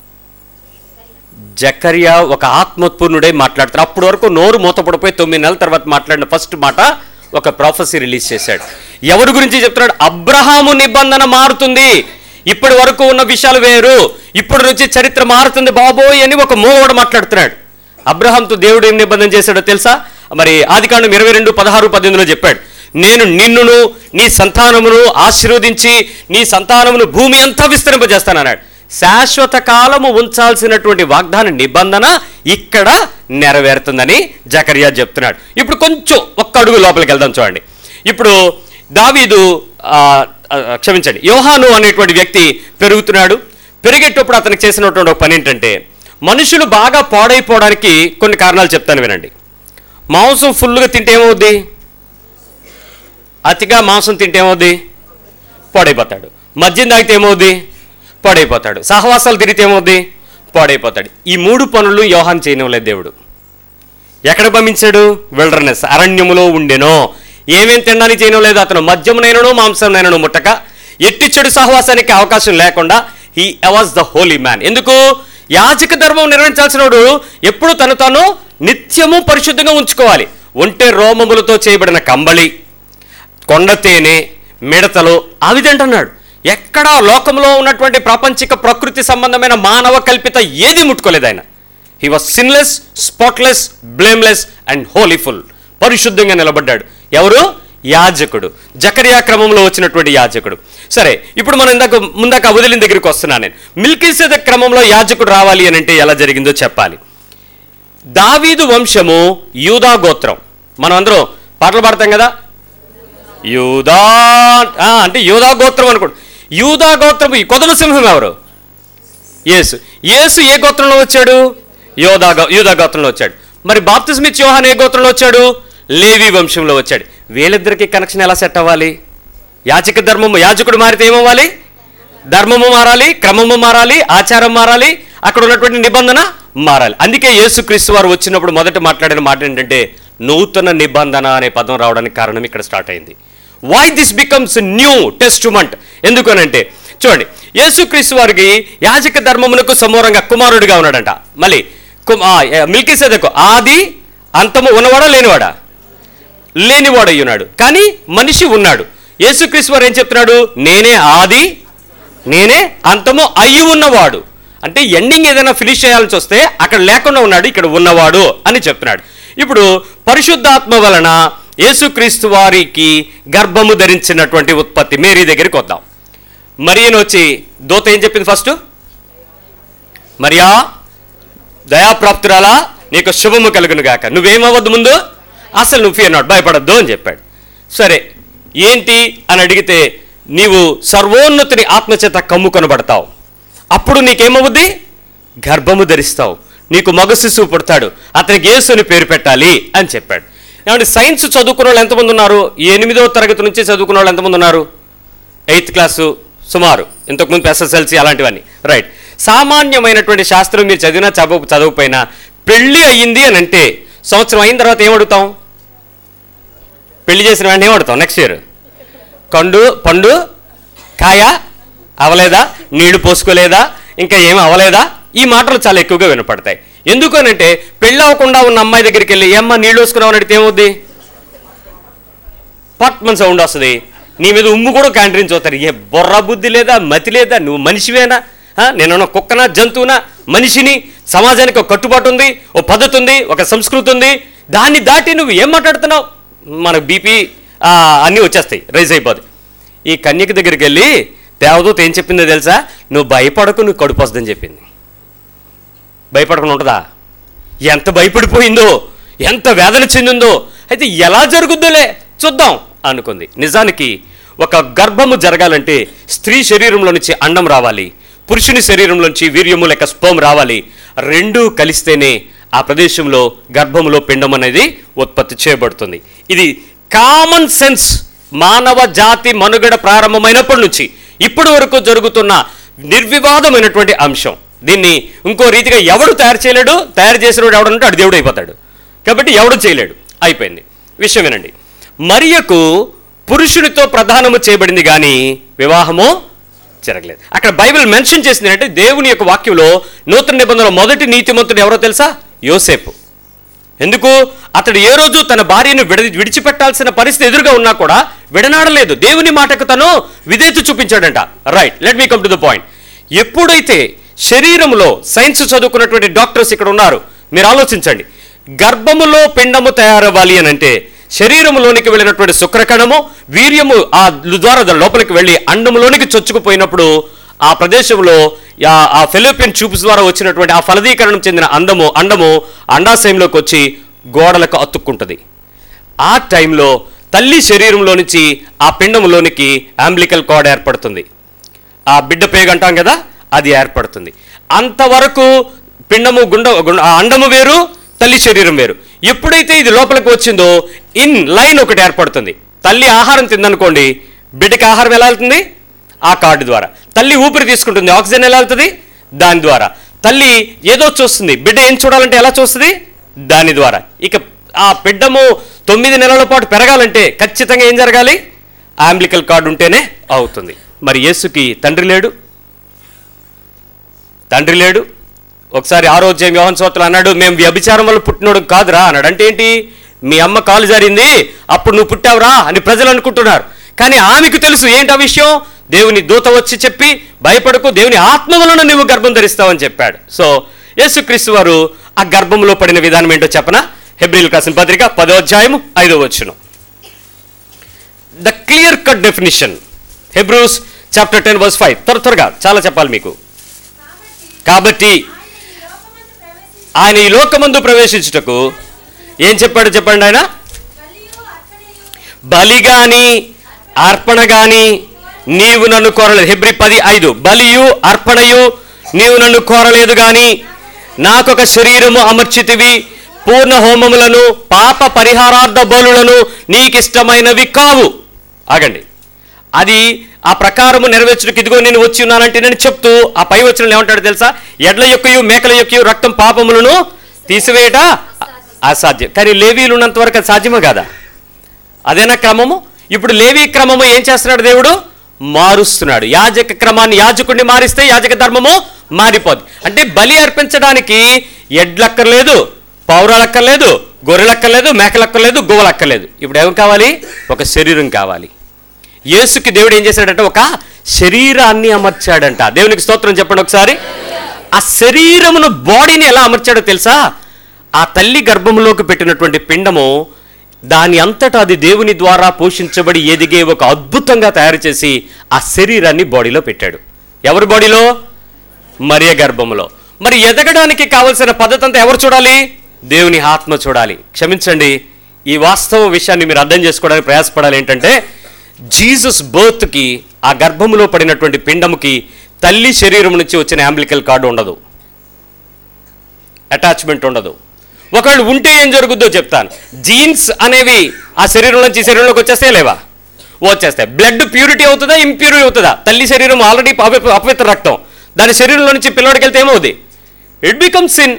Speaker 1: జకరియా ఒక ఆత్మోత్పూర్ణుడై మాట్లాడతారు అప్పటి వరకు నోరు మూతపడిపోయి తొమ్మిది నెలల తర్వాత మాట్లాడిన ఫస్ట్ మాట ఒక ప్రాఫెసీ రిలీజ్ చేశాడు ఎవరి గురించి చెప్తున్నాడు అబ్రహాము నిబంధన మారుతుంది ఇప్పటి వరకు ఉన్న విషయాలు వేరు ఇప్పుడు నుంచి చరిత్ర మారుతుంది బాబోయ్ అని ఒక మూవడు మాట్లాడుతున్నాడు అబ్రహాంతో దేవుడు ఏం నిబంధన చేశాడో తెలుసా మరి ఆదికాండం ఇరవై రెండు పదహారు పద్దెనిమిదిలో చెప్పాడు నేను నిన్నును నీ సంతానమును ఆశీర్వదించి నీ సంతానమును భూమి అంతా విస్తరింపజేస్తానన్నాడు శాశ్వత కాలము ఉంచాల్సినటువంటి వాగ్దాన నిబంధన ఇక్కడ నెరవేరుతుందని జకరియా చెప్తున్నాడు ఇప్పుడు కొంచెం ఒక్క అడుగు లోపలికి వెళ్దాం చూడండి ఇప్పుడు దావీదు ఆ, ఆ, క్షమించండి యోహాను అనేటువంటి వ్యక్తి పెరుగుతున్నాడు పెరిగేటప్పుడు అతనికి చేసినటువంటి ఒక పని ఏంటంటే మనుషులు బాగా పాడైపోవడానికి కొన్ని కారణాలు చెప్తాను వినండి మాంసం ఫుల్గా తింటే ఏమవుద్ది అతిగా మాంసం తింటే ఏమవుద్ది పాడైపోతాడు మద్యం తాగితే ఏమవుద్ది పాడైపోతాడు సహవాసాలు తిరిగితే ఏమవుద్ది పాడైపోతాడు ఈ మూడు పనులు యోహాన్ చేయనివ్వలేదు దేవుడు ఎక్కడ పంపించాడు విల్డర్నెస్ అరణ్యములో ఉండెనో ఏమేం తినడానికి చేయడం లేదు అతను మద్యమునైనను మాంసంనైనను ముట్టక ఎట్టి చెడు సహవాసానికి అవకాశం లేకుండా he was the holy man ఎందుకు యాజక ధర్మం నిర్వహించాల్సిన వాడు ఎప్పుడు తను తాను నిత్యము పరిశుద్ధంగా ఉంచుకోవాలి ఒంటె రోమములతో చేయబడిన కంబళి కొండ తేనె మిడతలు అవి తింటున్నాడు ఎక్కడా లోకంలో ఉన్నటువంటి ప్రాపంచిక ప్రకృతి సంబంధమైన మానవ కల్పిత ఏది ముట్టుకోలేదు ఆయన he was sinless spotless blameless and holyful పరిశుద్ధంగా నిలబడ్డాడు ఎవరు యాజకుడు జకరియా క్రమంలో వచ్చినటువంటి యాజకుడు సరే ఇప్పుడు మనం ఇందాక ముందాక వదిలిన దగ్గరికి వస్తున్నాను నేను మిల్కీసేద క్రమంలో యాజకుడు రావాలి అని అంటే ఎలా జరిగిందో చెప్పాలి దావీదు వంశము యూదా గోత్రం మనం అందరం పాటలు పాడతాం కదా యూదా ఆ, అంటే యూదా గోత్రం అనుకోండి యూదా గోత్రం ఈ కొదమ సింహం ఎవరు యేసు యేసు ఏ గోత్రంలో వచ్చాడు యోదా గో- యూదా గోత్రంలో వచ్చాడు మరి బాప్తిస్మిత్ యోహాన్ ఏ గోత్రంలో వచ్చాడు లేవి వంశంలో వచ్చాడు వీళ్ళిద్దరికి కనెక్షన్ ఎలా సెట్ అవ్వాలి యాచక ధర్మము యాజకుడు మారితే ఏమవ్వాలి ధర్మము మారాలి క్రమము మారాలి ఆచారం మారాలి అక్కడ ఉన్నటువంటి నిబంధన మారాలి అందుకే యేసుక్రీస్తు వారు వచ్చినప్పుడు మొదట మాట్లాడిన మాట ఏంటంటే నూతన నిబంధన అనే పదం రావడానికి కారణం ఇక్కడ స్టార్ట్ అయింది why this becomes New Testament ఎందుకనంటే చూడండి యేసుక్రీస్తు వారికి యాజక ధర్మమునకు సమూరంగా కుమారుడిగా ఉన్నాడంట మళ్ళీ మిల్కీ సెదకు ఆది అంతము ఉన్నవాడా లేనివాడా లేనివాడు అయ్యున్నాడు కానీ మనిషి ఉన్నాడు యేసుక్రీస్తు వారు ఏం చెప్తున్నాడు నేనే ఆది నేనే అంతము అయ్యి ఉన్నవాడు అంటే ఎండింగ్ ఏదైనా ఫినిష్ చేయాల్సి వస్తే అక్కడ లేకుండా ఉన్నాడు ఇక్కడ ఉన్నవాడు అని చెప్తున్నాడు ఇప్పుడు పరిశుద్ధాత్మ వలన యేసుక్రీస్తు వారికి గర్భము ధరించినటువంటి ఉత్పత్తి మేరీ దగ్గరికి వద్దాం మరియను వచ్చి దోత ఏం చెప్పింది ఫస్ట్ మరియా దయాప్రాప్తురాలా నీకు శుభము కలుగును గాక నువ్వేమవద్దు ముందు అసలు నువ్వు ఫియర్ నాట్ భయపడద్దు అని చెప్పాడు సరే ఏంటి అని అడిగితే నీవు సర్వోన్నతుని ఆత్మచేత కమ్ము కొనబడతావు అప్పుడు నీకేమవుద్ది గర్భము ధరిస్తావు నీకు మగ శిశువు పుడతాడు అతనికి యేసుని పేరు పెట్టాలి అని చెప్పాడు ఏమంటే సైన్స్ చదువుకున్న వాళ్ళు ఎంతమంది ఉన్నారు ఈ ఎనిమిదవ తరగతి నుంచి చదువుకున్న వాళ్ళు ఎంతమంది ఉన్నారు ఎయిత్ క్లాసు సుమారు ఇంతకుముందు ఎస్ఎస్ఎల్సి అలాంటివన్నీ రైట్ సామాన్యమైనటువంటి శాస్త్రం మీరు చదివినా చదువు చదవకపోయినా పెళ్ళి అయ్యింది అని అంటే సంవత్సరం అయిన తర్వాత ఏం అడుగుతాం పెళ్లి చేసిన వెంటనే ఏం అడుగుతాం నెక్స్ట్ ఇయర్ కండు పండు కాయ అవలేదా నీళ్లు పోసుకోలేదా ఇంకా ఏం అవలేదా ఈ మాటలు చాలా ఎక్కువగా వినపడతాయి ఎందుకనంటే పెళ్ళి అవ్వకుండా ఉన్న అమ్మాయి దగ్గరికి వెళ్ళి ఏమ్మా నీళ్ళు పోసుకున్నావు అని అడిగితే ఏమవుద్ది పట్ మన సౌండ్ వస్తుంది నీ మీద ఉమ్ము కూడా క్యాంటీన్ చూస్తారు ఏ బొర్ర బుద్ధి లేదా మతి లేదా నువ్వు మనిషివేనా ఆ, నేనున్న కుక్కనా జంతువునా మనిషిని సమాజానికి ఒక కట్టుబాటు ఉంది ఒక పద్ధతి ఉంది ఒక సంస్కృతి ఉంది దాన్ని దాటి నువ్వు ఏం మాట్లాడుతున్నావు మనకు బీపీ అన్నీ వచ్చేస్తాయి రైజ్ అయిపోతాయి ఈ కన్యక దగ్గరికి వెళ్ళి దేవదూత ఏం చెప్పిందో తెలుసా నువ్వు భయపడకు నువ్వు కడుపు వస్తుందని చెప్పింది భయపడకుండా ఉంటుందా ఎంత భయపడిపోయిందో ఎంత వేదన చెందిందో అయితే ఎలా జరుగుద్దులే చూద్దాం అనుకుంది నిజానికి ఒక గర్భము జరగాలంటే స్త్రీ శరీరంలో నుంచి అండం రావాలి పురుషుని శరీరంలో నుంచి వీర్యము లేక స్పోమ్ రావాలి రెండూ కలిస్తేనే ఆ ప్రదేశంలో గర్భములో పిండం అనేది ఉత్పత్తి చేయబడుతుంది ఇది కామన్ సెన్స్ మానవ జాతి మనుగడ ప్రారంభమైనప్పటి నుంచి ఇప్పటి వరకు జరుగుతున్న నిర్వివాదమైనటువంటి అంశం దీన్ని ఇంకో రీతిగా ఎవడు తయారు చేయలేడు తయారు చేసినవాడు ఎవడంటే అడు దేవుడు అయిపోతాడు కాబట్టి ఎవడు చేయలేడు అయిపోయింది విషయం వినండి మరియకు పురుషునితో ప్రధానము చేయబడింది కానీ వివాహము జరగలేదు అక్కడ బైబిల్ మెన్షన్ చేసింది అంటే దేవుని యొక్క వాక్యంలో నూతన నిబంధనలో మొదటి నీతిమంతుడు ఎవరో తెలుసా యోసేపు ఎందుకు అతడు ఏ రోజు తన భార్యను విడ విడిచిపెట్టాల్సిన పరిస్థితి ఎదురుగా ఉన్నా కూడా విడనాడలేదు దేవుని మాటకు తను విధేయత చూపించాడంట right let me come to the point ఎప్పుడైతే శరీరంలో సైన్స్ చదువుకున్నటువంటి డాక్టర్స్ ఇక్కడ ఉన్నారు మీరు ఆలోచించండి గర్భములో పిండము తయారవ్వాలి అని అంటే శరీరములోనికి వెళ్ళినటువంటి శుక్రకణము వీర్యము ఆ ద్వారా దాని లోపలికి వెళ్ళి అండములోనికి చొచ్చుకుపోయినప్పుడు ఆ ప్రదేశంలో ఆ- ఆ ఫెలోపియన్ ట్యూబ్స్ ద్వారా వచ్చినటువంటి ఆ ఫలదీకరణం చెందిన అందము అండము అండాశయంలోకి వచ్చి గోడలకు అతుక్కుంటుంది ఆ టైంలో తల్లి శరీరంలో నుంచి ఆ పిండములోనికి అంబ్లికల్ కార్డ్ ఏర్పడుతుంది ఆ బిడ్డ పేగు అంటాం కదా అది ఏర్పడుతుంది అంతవరకు పిండము గుండ గుండ- ఆ అండము వేరు తల్లి శరీరం వేరు ఎప్పుడైతే ఇది లోపలికి వచ్చిందో ఇన్ లైన్ ఒకటి ఏర్పడుతుంది తల్లి ఆహారం తిందనుకోండి బిడ్డకి ఆహారం ఎలా వెళ్తుంది ఆ కార్డు ద్వారా తల్లి ఊపిరి తీసుకుంటుంది ఆక్సిజన్ ఎలా వెళ్తుంది దాని ద్వారా తల్లి ఏదో చూస్తుంది బిడ్డ ఏం చూడాలంటే ఎలా చూస్తుంది దాని ద్వారా ఇక ఆ బిడ్డము తొమ్మిది నెలల పాటు పెరగాలంటే ఖచ్చితంగా ఏం జరగాలి ఆంబ్లికల్ కార్డు ఉంటేనే అవుతుంది మరి యేసుకి తండ్రి లేడు తండ్రి లేడు ఒకసారి ఆరోగ్యం వ్యవహాన్ సోత్రులు అన్నాడు మేము వ్యభిచారం వల్ల పుట్టినోడు కాదురా అన్నాడు అంటే ఏంటి మీ అమ్మ కాలు జారింది అప్పుడు నువ్వు పుట్టావురా అని ప్రజలు అనుకుంటున్నారు కానీ ఆమెకు తెలుసు ఏంటి ఆ విషయం దేవుని దూత వచ్చి చెప్పి భయపడకు దేవుని ఆత్మ వలన నువ్వు గర్భం ధరిస్తావని చెప్పాడు సో యేసుక్రీస్తు వారు ఆ గర్భంలో పడిన విధానం ఏంటో చెప్పనా హెబ్రిల్ కాసిన పత్రిక పదో అధ్యాయము ఐదో వచ్చును the clear cut definition Hebrews chapter ten verse five త్వర త్వరగా చాలా చెప్పాలి మీకు కాబట్టి ఆయన ఈ లోకమందు ప్రవేశించుటకు ఏం చెప్పాడు చెప్పండి ఆయన బలి గాని అర్పణ గాని నీవు నన్ను కోరలేదు హెబ్రి పది ఐదు బలియు అర్పణయు నీవు నన్ను కోరలేదు గాని నాకొక శరీరము అమర్చితివి పూర్ణ హోమములను పాప పరిహారార్థ బలులను నీకిష్టమైనవి కావు ఆగండి అది ఆ ప్రకారము నెరవేర్చుటకు ఇదిగో నేను వచ్చి ఉన్నానంటే నేను చెప్తూ ఆ పై వచ్చిన ఏమంటాడు తెలుసా ఎడ్ల యొక్కయు మేకల యొక్కయు రక్తం పాపములను తీసివేయట అసాధ్యం కానీ లేవీలు ఉన్నంత వరకు అది సాధ్యమా కాదా అదేనా క్రమము ఇప్పుడు లేవీ క్రమము ఏం చేస్తున్నాడు దేవుడు మారుస్తున్నాడు యాజక క్రమాన్ని యాజకుడిని మారిస్తే యాజక ధర్మము మారిపోద్ది అంటే బలి అర్పించడానికి ఎడ్లక్కర్లేదు పౌరాలక్కర్లేదు గొర్రెలక్కర్లేదు మేకలక్కర్లేదు గోవలక్కర్లేదు ఇప్పుడు ఏం కావాలి ఒక శరీరం కావాలి యేసుకి దేవుడు ఏం చేశాడంటే ఒక శరీరాన్ని అమర్చాడంట దేవునికి స్తోత్రం చెప్పండి ఒకసారి ఆ శరీరమును బాడీని ఎలా అమర్చాడో తెలుసా ఆ తల్లి గర్భంలోకి పెట్టినటువంటి పిండము దాని అంతటా అది దేవుని ద్వారా పోషించబడి ఎదిగే ఒక అద్భుతంగా తయారు చేసి ఆ శరీరాన్ని బాడీలో పెట్టాడు ఎవరి బాడీలో మరియ గర్భంలో మరి ఎదగడానికి కావలసిన పద్ధతి అంతా ఎవరు చూడాలి దేవుని ఆత్మ చూడాలి క్షమించండి ఈ వాస్తవ విషయాన్ని మీరు అర్థం చేసుకోవడానికి ప్రయాసపడాలి ఏంటంటే జీసస్ బర్త్కి ఆ గర్భములో పడినటువంటి పిండముకి తల్లి శరీరం నుంచి వచ్చిన అంబ్లికల్ కార్డు ఉండదు అటాచ్మెంట్ ఉండదు ఒకవేళ ఉంటే ఏం జరుగుద్దో చెప్తాను జీన్స్ అనేవి ఆ శరీరం నుంచి ఈ శరీరంలోకి వచ్చేస్తే లేవా వచ్చేస్తాయి బ్లడ్ ప్యూరిటీ అవుతుందా ఇంప్యూరిటీ అవుతుందా తల్లి శరీరం ఆల్రెడీ అపవి- అపవిత్ర రక్తం దాని శరీరంలో నుంచి పిల్లడికి వెళ్తే ఏమవుద్ది ఇట్ బికమ్ సిన్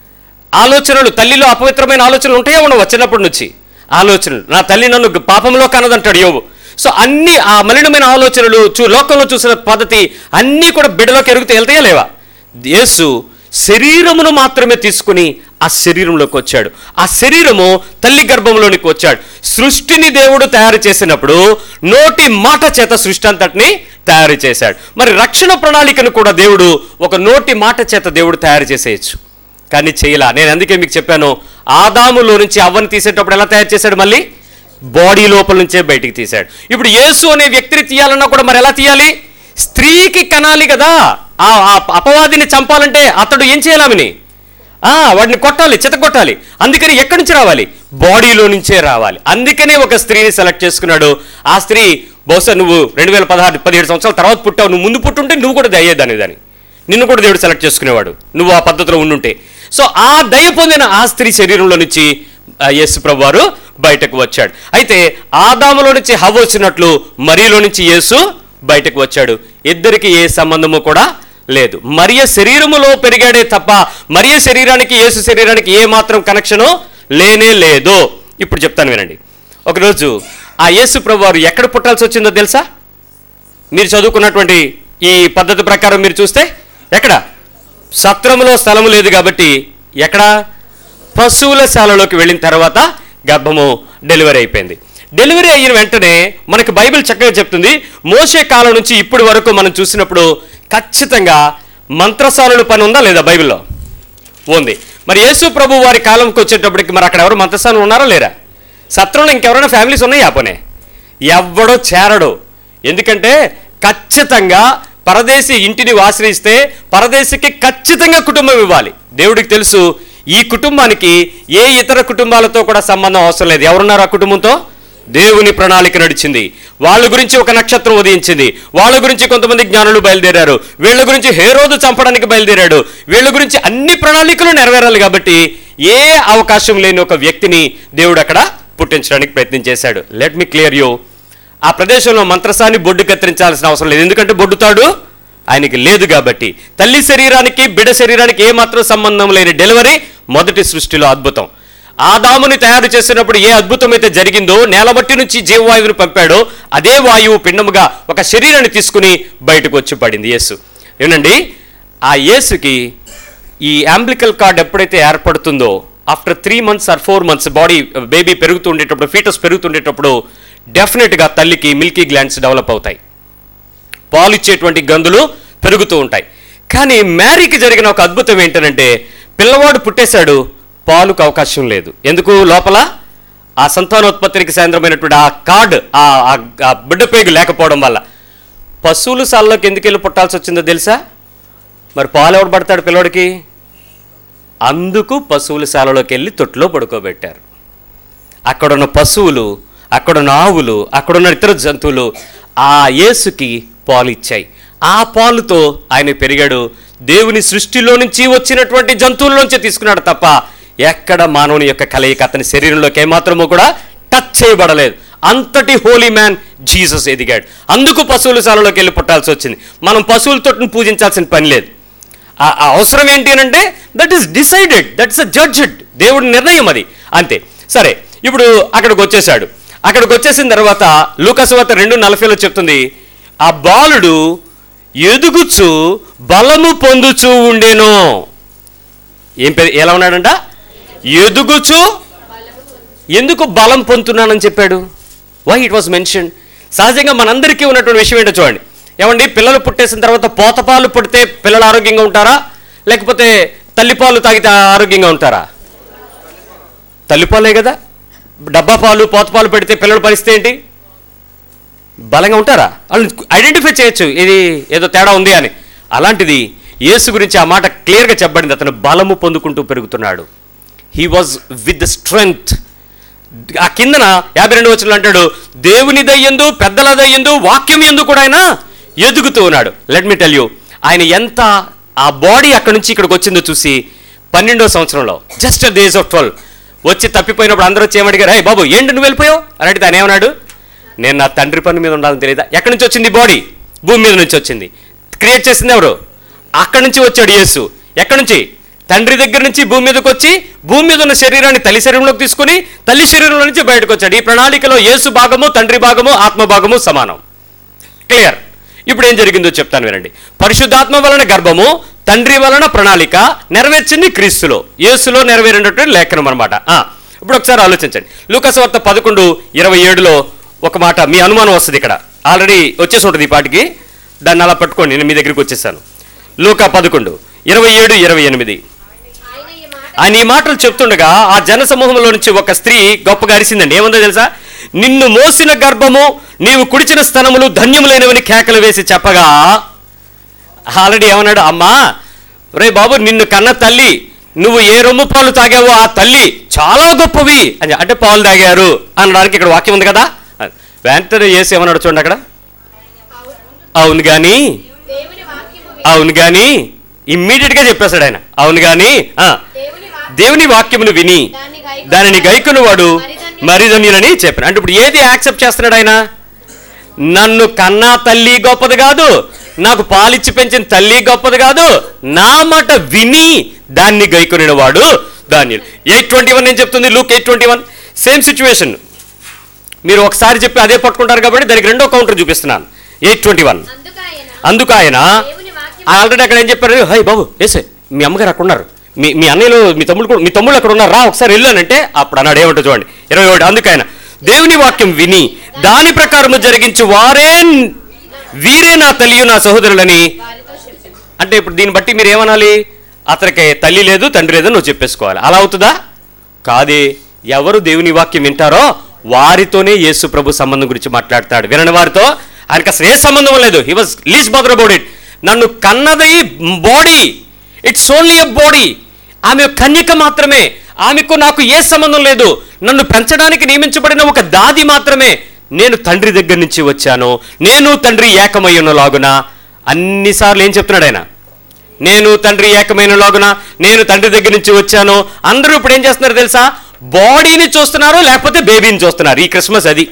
Speaker 1: ఆలోచనలు తల్లిలో అపవిత్రమైన ఆలోచనలు ఉంటాయో ఉండవు చిన్నప్పటి నుంచి ఆలోచనలు నా తల్లి నన్ను పాపంలో కనదంటాడు యోగు సో అన్ని ఆ మలినమైన ఆలోచనలు చూ లోకంలో చూసిన పద్ధతి అన్నీ కూడా బిడ్డలోకి ఎరుగుతూ వెళ్తాయా లేవా యేసు శరీరమును మాత్రమే తీసుకుని ఆ శరీరంలోకి వచ్చాడు ఆ శరీరము తల్లి గర్భంలోనికి వచ్చాడు సృష్టిని దేవుడు తయారు చేసినప్పుడు నోటి మాట చేత సృష్టి అంతటిని తయారు చేశాడు మరి రక్షణ ప్రణాళికను కూడా దేవుడు ఒక నోటి మాట చేత దేవుడు తయారు చేసేయచ్చు కానీ చేయలా నేను అందుకే మీకు చెప్పాను ఆదాములో నుంచి అవ్వని తీసేటప్పుడు ఎలా తయారు చేశాడు మళ్ళీ బాడీ లోపల నుంచే బయటికి తీశాడు ఇప్పుడు యేసు అనే వ్యక్తిని తీయాలన్నా కూడా మరి ఎలా తీయాలి స్త్రీకి కనాలి కదా ఆ ఆ అపవాదిని చంపాలంటే అతడు ఏం చేయాలని ఆ, వాడిని కొట్టాలి చిత కొట్టాలి అందుకని ఎక్కడి నుంచి రావాలి బాడీలో నుంచే రావాలి అందుకనే ఒక స్త్రీని సెలెక్ట్ చేసుకున్నాడు ఆ స్త్రీ బహుశా నువ్వు రెండు వేల పదహారు పదిహేడు సంవత్సరాల తర్వాత పుట్టావు నువ్వు ముందు పుట్టుంటే నువ్వు కూడా దయ్యేదాని దాన్ని నిన్ను కూడా దేవుడు సెలెక్ట్ చేసుకునేవాడు నువ్వు ఆ పద్ధతిలో ఉండుంటే సో ఆ దయ పొందిన ఆ స్త్రీ శరీరంలో నుంచి ఆ, యేసు ప్రభు వారు బయటకు వచ్చాడు అయితే ఆదాములో నుంచి హవ్వ వచ్చినట్లు మరీలో నుంచి యేసు బయటకు వచ్చాడు ఇద్దరికి ఏ సంబంధము కూడా లేదు మరియ శరీరములో పెరిగాడే తప్ప మరియ శరీరానికి యేసు శరీరానికి ఏ మాత్రం కనెక్షను లేనే లేదు ఇప్పుడు చెప్తాను వినండి ఒకరోజు ఆ యేసు ప్రభు వారు ఎక్కడ పుట్టాల్సి వచ్చిందో తెలుసా మీరు చదువుకున్నటువంటి ఈ పద్ధతి ప్రకారం మీరు చూస్తే ఎక్కడ సత్రములో స్థలము లేదు కాబట్టి ఎక్కడ పశువుల శాలలోకి వెళ్ళిన తర్వాత గర్భము డెలివరీ అయిపోయింది డెలివరీ అయిన వెంటనే మనకి బైబిల్ చక్కగా చెప్తుంది మోసే కాలం నుంచి ఇప్పటి వరకు మనం చూసినప్పుడు ఖచ్చితంగా మంత్రసాలల పని ఉందా లేదా బైబిల్లో ఉంది మరి యేసు ప్రభు వారి కాలంకి వచ్చేటప్పటికి మరి అక్కడ ఎవరు మంత్రస్థానం ఉన్నారా లేరా సత్రంలో ఇంకెవరైనా ఫ్యామిలీస్ ఉన్నాయా పోనే ఎవ్వడో చేరడు ఎందుకంటే ఖచ్చితంగా పరదేశి ఇంటిని ఆశ్రయిస్తే పరదేశికి ఖచ్చితంగా కుటుంబం ఇవ్వాలి దేవుడికి తెలుసు ఈ కుటుంబానికి ఏ ఇతర కుటుంబాలతో కూడా సంబంధం అవసరం లేదు ఎవరున్నారు ఆ కుటుంబంతో దేవుని ప్రణాళిక నడిచింది వాళ్ళ గురించి ఒక నక్షత్రం ఉదయించింది వాళ్ళ గురించి కొంతమంది జ్ఞానులు బయలుదేరారు వీళ్ళ గురించి హేరోదు చంపడానికి బయలుదేరాడు వీళ్ళ గురించి అన్ని ప్రణాళికలు నెరవేరాలి కాబట్టి ఏ అవకాశం లేని ఒక వ్యక్తిని దేవుడు అక్కడ పుట్టించడానికి ప్రయత్నం చేశాడు లెట్ మీ క్లియర్ యూ ఆ ప్రదేశంలో మంత్రసాన్ని బొడ్డు కత్తిరించాల్సిన అవసరం లేదు ఎందుకంటే బొడ్డుతాడు ఆయనకి లేదు కాబట్టి తల్లి శరీరానికి బిడ్డ శరీరానికి ఏ మాత్రం సంబంధం లేని డెలివరీ మొదటి సృష్టిలో అద్భుతం ఆదాముని తయారు చేసినప్పుడు ఏ అద్భుతం అయితే జరిగిందో నేలబట్టి నుంచి జీవవాయువుని పంపాడో అదే వాయువు పిండముగా ఒక శరీరాన్ని తీసుకుని బయటకు వచ్చి పడింది యేసు ఏనండి ఆ యేసుకి ఈ అంబ్లికల్ కార్డ్ ఎప్పుడైతే ఏర్పడుతుందో after three months or four months body baby పెరుగుతుండేటప్పుడు ఫీటస్ పెరుగుతుండేటప్పుడు డెఫినెట్గా తల్లికి మిల్కీ గ్లాండ్స్ డెవలప్ అవుతాయి పాలు ఇచ్చేటువంటి గందులు పెరుగుతూ ఉంటాయి కానీ మ్యారీకి జరిగిన ఒక అద్భుతం ఏంటంటే పిల్లవాడు పుట్టేశాడు పాలుకు అవకాశం లేదు ఎందుకు లోపల ఆ సంతానోత్పత్తికి సాయంత్రమైనటువంటి ఆ కార్డ్ ఆ ఆ- ఆ బిడ్డ పేగు లేకపోవడం వల్ల పశువుల సాల్లోకి ఎందుకు వెళ్ళి పుట్టాల్సి వచ్చిందో తెలుసా మరి పాలు ఎవడు పడతాడు పిల్లోడికి అందుకు పశువుల శాలలోకి వెళ్ళి తొట్టులో పడుకోబెట్టారు అక్కడున్న పశువులు అక్కడున్న ఆవులు అక్కడున్న ఇతర జంతువులు ఆ యేసుకి పాలు ఇచ్చాయి ఆ పాలుతో ఆయన పెరిగాడు దేవుని సృష్టిలో నుంచి వచ్చినటువంటి జంతువుల్లోంచి తీసుకున్నాడు తప్ప ఎక్కడ మానవుని యొక్క కలయిక అతని శరీరంలోకి ఏమాత్రమూ కూడా టచ్ చేయబడలేదు అంతటి హోలీ మ్యాన్ జీసస్ ఎదిగాడు అందుకు పశువుల శాలలోకి వెళ్ళి పుట్టాల్సి వచ్చింది మనం పశువులతో పూజించాల్సిన పని లేదు ఆ ఆ అవసరం ఏంటి అని అంటే that is decided that is a judged దేవుడి నిర్ణయం అది అంతే సరే ఇప్పుడు అక్కడికి వచ్చేసాడు అక్కడికి వచ్చేసిన తర్వాత లూకసువార్త రెండు నలభైలో చెప్తుంది ఆ బాలుడు ఎదుగుచు బలము పొందుచూ ఉండేను ఏం పేరు ఎలా ఉన్నాడంట ఎదుగుచు ఎందుకు బలం పొందుతున్నానని చెప్పాడు వై ఇట్ వాజ్ మెన్షన్ సహజంగా మనందరికీ ఉన్నటువంటి విషయం ఏంటో చూడండి ఏమండి పిల్లలు పుట్టేసిన తర్వాత పోతపాలు పుడితే పిల్లలు ఆరోగ్యంగా ఉంటారా లేకపోతే తల్లిపాలు తాగితే ఆరోగ్యంగా ఉంటారా తల్లిపాలే కదా డబ్బా పాలు పోతపాలు పెడితే పిల్లల పరిస్థితి ఏంటి బలంగా ఉంటారా వాళ్ళు ఐడెంటిఫై చేయొచ్చు ఇది ఏదో తేడా ఉంది అని అలాంటిది యేసు గురించి ఆ మాట క్లియర్గా చెప్పబడింది అతను బలము పొందుకుంటూ పెరుగుతున్నాడు he was with the strength ఆ కిందన యాభై రెండు వచ్చిన అంటాడు దేవుని దయ్యందు పెద్దల దయ్యందు వాక్యం ఎందు కూడా ఆయన ఎదుగుతూ ఉన్నాడు లెట్ మీ టెల్ యూ ఆయన ఎంత ఆ బాడీ అక్కడి నుంచి ఇక్కడికి వచ్చిందో చూసి పన్నెండో సంవత్సరంలో just the age of twelve వచ్చి తప్పిపోయినప్పుడు అందరూ వచ్చి ఏమడిగారు హే బాబు ఏంటి నువ్వు వెళ్ళిపోయావు అని అడిగితే ఆయన ఏమన్నాడు నేను నా తండ్రి పని మీద ఉండాలని తెలియదా ఎక్కడి నుంచి వచ్చింది బాడీ భూమి మీద నుంచి వచ్చింది క్రియేట్ చేసింది ఎవరు అక్కడి నుంచి వచ్చాడు యేసు ఎక్కడి నుంచి తండ్రి దగ్గర నుంచి భూమి మీదకి వచ్చి భూమి మీద ఉన్న శరీరాన్ని తల్లి శరీరంలోకి తీసుకుని తల్లి శరీరంలో నుంచి బయటకు వచ్చాడు ఈ ప్రణాళికలో యేసు భాగము తండ్రి భాగము ఆత్మ భాగము సమానం క్లియర్ ఇప్పుడు ఏం జరిగిందో చెప్తాను వినండి పరిశుద్ధాత్మ వలన గర్భము తండ్రి వలన ప్రణాళిక నెరవేర్చింది క్రీస్తులో యేసులో నెరవేరినటువంటి లేఖనం అనమాట ఇప్పుడు ఒకసారి ఆలోచించండి లూకస్ వార్త పదకొండు ఇరవై ఏడులో ఒక మాట మీ అనుమానం వస్తుంది ఇక్కడ ఆల్రెడీ వచ్చేసి ఉంటుంది ఈ పాటికి దాన్ని అలా పట్టుకోండి నేను మీ దగ్గరికి వచ్చేసాను లూకా పదకొండు ఇరవై ఏడు ఇరవై ఎనిమిది
Speaker 2: ఆయన ఈ మాట
Speaker 1: ఆయన ఈ మాటలు చెప్తుండగా ఆ జన సమూహంలో నుంచి ఒక స్త్రీ గొప్పగా అరిసిందండి ఏముందో తెలుసా నిన్ను మోసిన గర్భము నీవు కుడిచిన స్తనములు ధన్యములైనవని కేకలు వేసి చెప్పగా ఆల్రెడీ ఏమన్నాడు అమ్మా రే బాబు నిన్ను కన్న తల్లి నువ్వు ఏ రొమ్ము పాలు తాగావో ఆ తల్లి చాలా గొప్పవి అని చె- అంటే పాలు తాగారు అనడానికి ఇక్కడ వాక్యం ఉంది కదా వెంటనే చేసి ఏమన్నాడు చూడండి అక్కడ అవును కానీ
Speaker 2: దేవుని వాక్యము విని-
Speaker 1: అవును కానీ ఇమ్మీడియట్గా చెప్పేశాడు ఆయన అవును కానీ ఆ,
Speaker 2: దేవుని వాక్యం
Speaker 1: దేవుని వాక్యమును విని
Speaker 3: దాన్ని గైకొను
Speaker 1: దానిని గైకుని వాడు
Speaker 3: మరిధన్యుడు.
Speaker 1: మరిధన్యులని చెప్పాను అంటే ఇప్పుడు ఏది యాక్సెప్ట్ చేస్తున్నాడు ఆయన నన్ను కన్నా తల్లి గొప్పది కాదు నాకు పాలిచ్చి పెంచిన తల్లి గొప్పది కాదు నా మాట విని దాన్ని గైకొనిన వాడు దాన్ని ఎయిట్ ట్వంటీ వన్ నేను చెప్తుంది Luke eight twenty one same situation మీరు ఒకసారి చెప్పి అదే పట్టుకుంటారు కాబట్టి దానికి రెండో కౌంటర్ చూపిస్తున్నాను ఎయిట్ ట్వంటీ వన్
Speaker 2: అందుకు ఆయన
Speaker 1: అందుకు ఆయన
Speaker 2: దేవుని వాక్యం
Speaker 1: ఆల్రెడీ అక్కడ ఏం చెప్పారు హై బాబు ఏసే మీ అమ్మగారు అక్కడ ఉన్నారు మీ మీ అన్నయ్యలు మీ తమ్ముడు కూడా- మీ తమ్ముళ్ళు అక్కడ ఉన్నారు రా ఒకసారి వెళ్ళానంటే అప్పుడు అన్నాడు ఏమంటో చూడండి ఇరవై ఒకటి అందుకైన దేవుని వాక్యం విని దాని ప్రకారము జరిగించి వారే వీరే నా తల్లి నా సహోదరులని
Speaker 3: వారితో చెప్పాను
Speaker 1: అంటే ఇప్పుడు దీన్ని బట్టి మీరు ఏమనాలి అతనికి తల్లి లేదు తండ్రి లేదు నువ్వు చెప్పేసుకోవాలి అలా అవుతుందా కాదే ఎవరు దేవుని వాక్యం వింటారో వారితోనే యేసు ప్రభు సంబంధం గురించి మాట్లాడతాడు వినని వారితో ఆయనకి అసలు ఏ సంబంధం లేదు he was least bothered about it నన్ను కన్నది body it's only a body ఆమె కన్యక మాత్రమే ఆమెకు నాకు ఏ సంబంధం లేదు నన్ను పెంచడానికి నియమించబడిన ఒక దాది మాత్రమే నేను తండ్రి దగ్గర నుంచి వచ్చాను నేను తండ్రి ఏకమై ఉన్నలాగున అన్నిసార్లు ఏం చెప్తున్నాడు ఆయన నేను తండ్రి ఏకమైన లాగున నేను తండ్రి దగ్గర నుంచి వచ్చాను అందరూ ఇప్పుడు ఏం చేస్తున్నారు తెలుసా బాడీని చూస్తున్నారు లేకపోతే బేబీని చూస్తున్నారు ఈ క్రిస్మస్ అది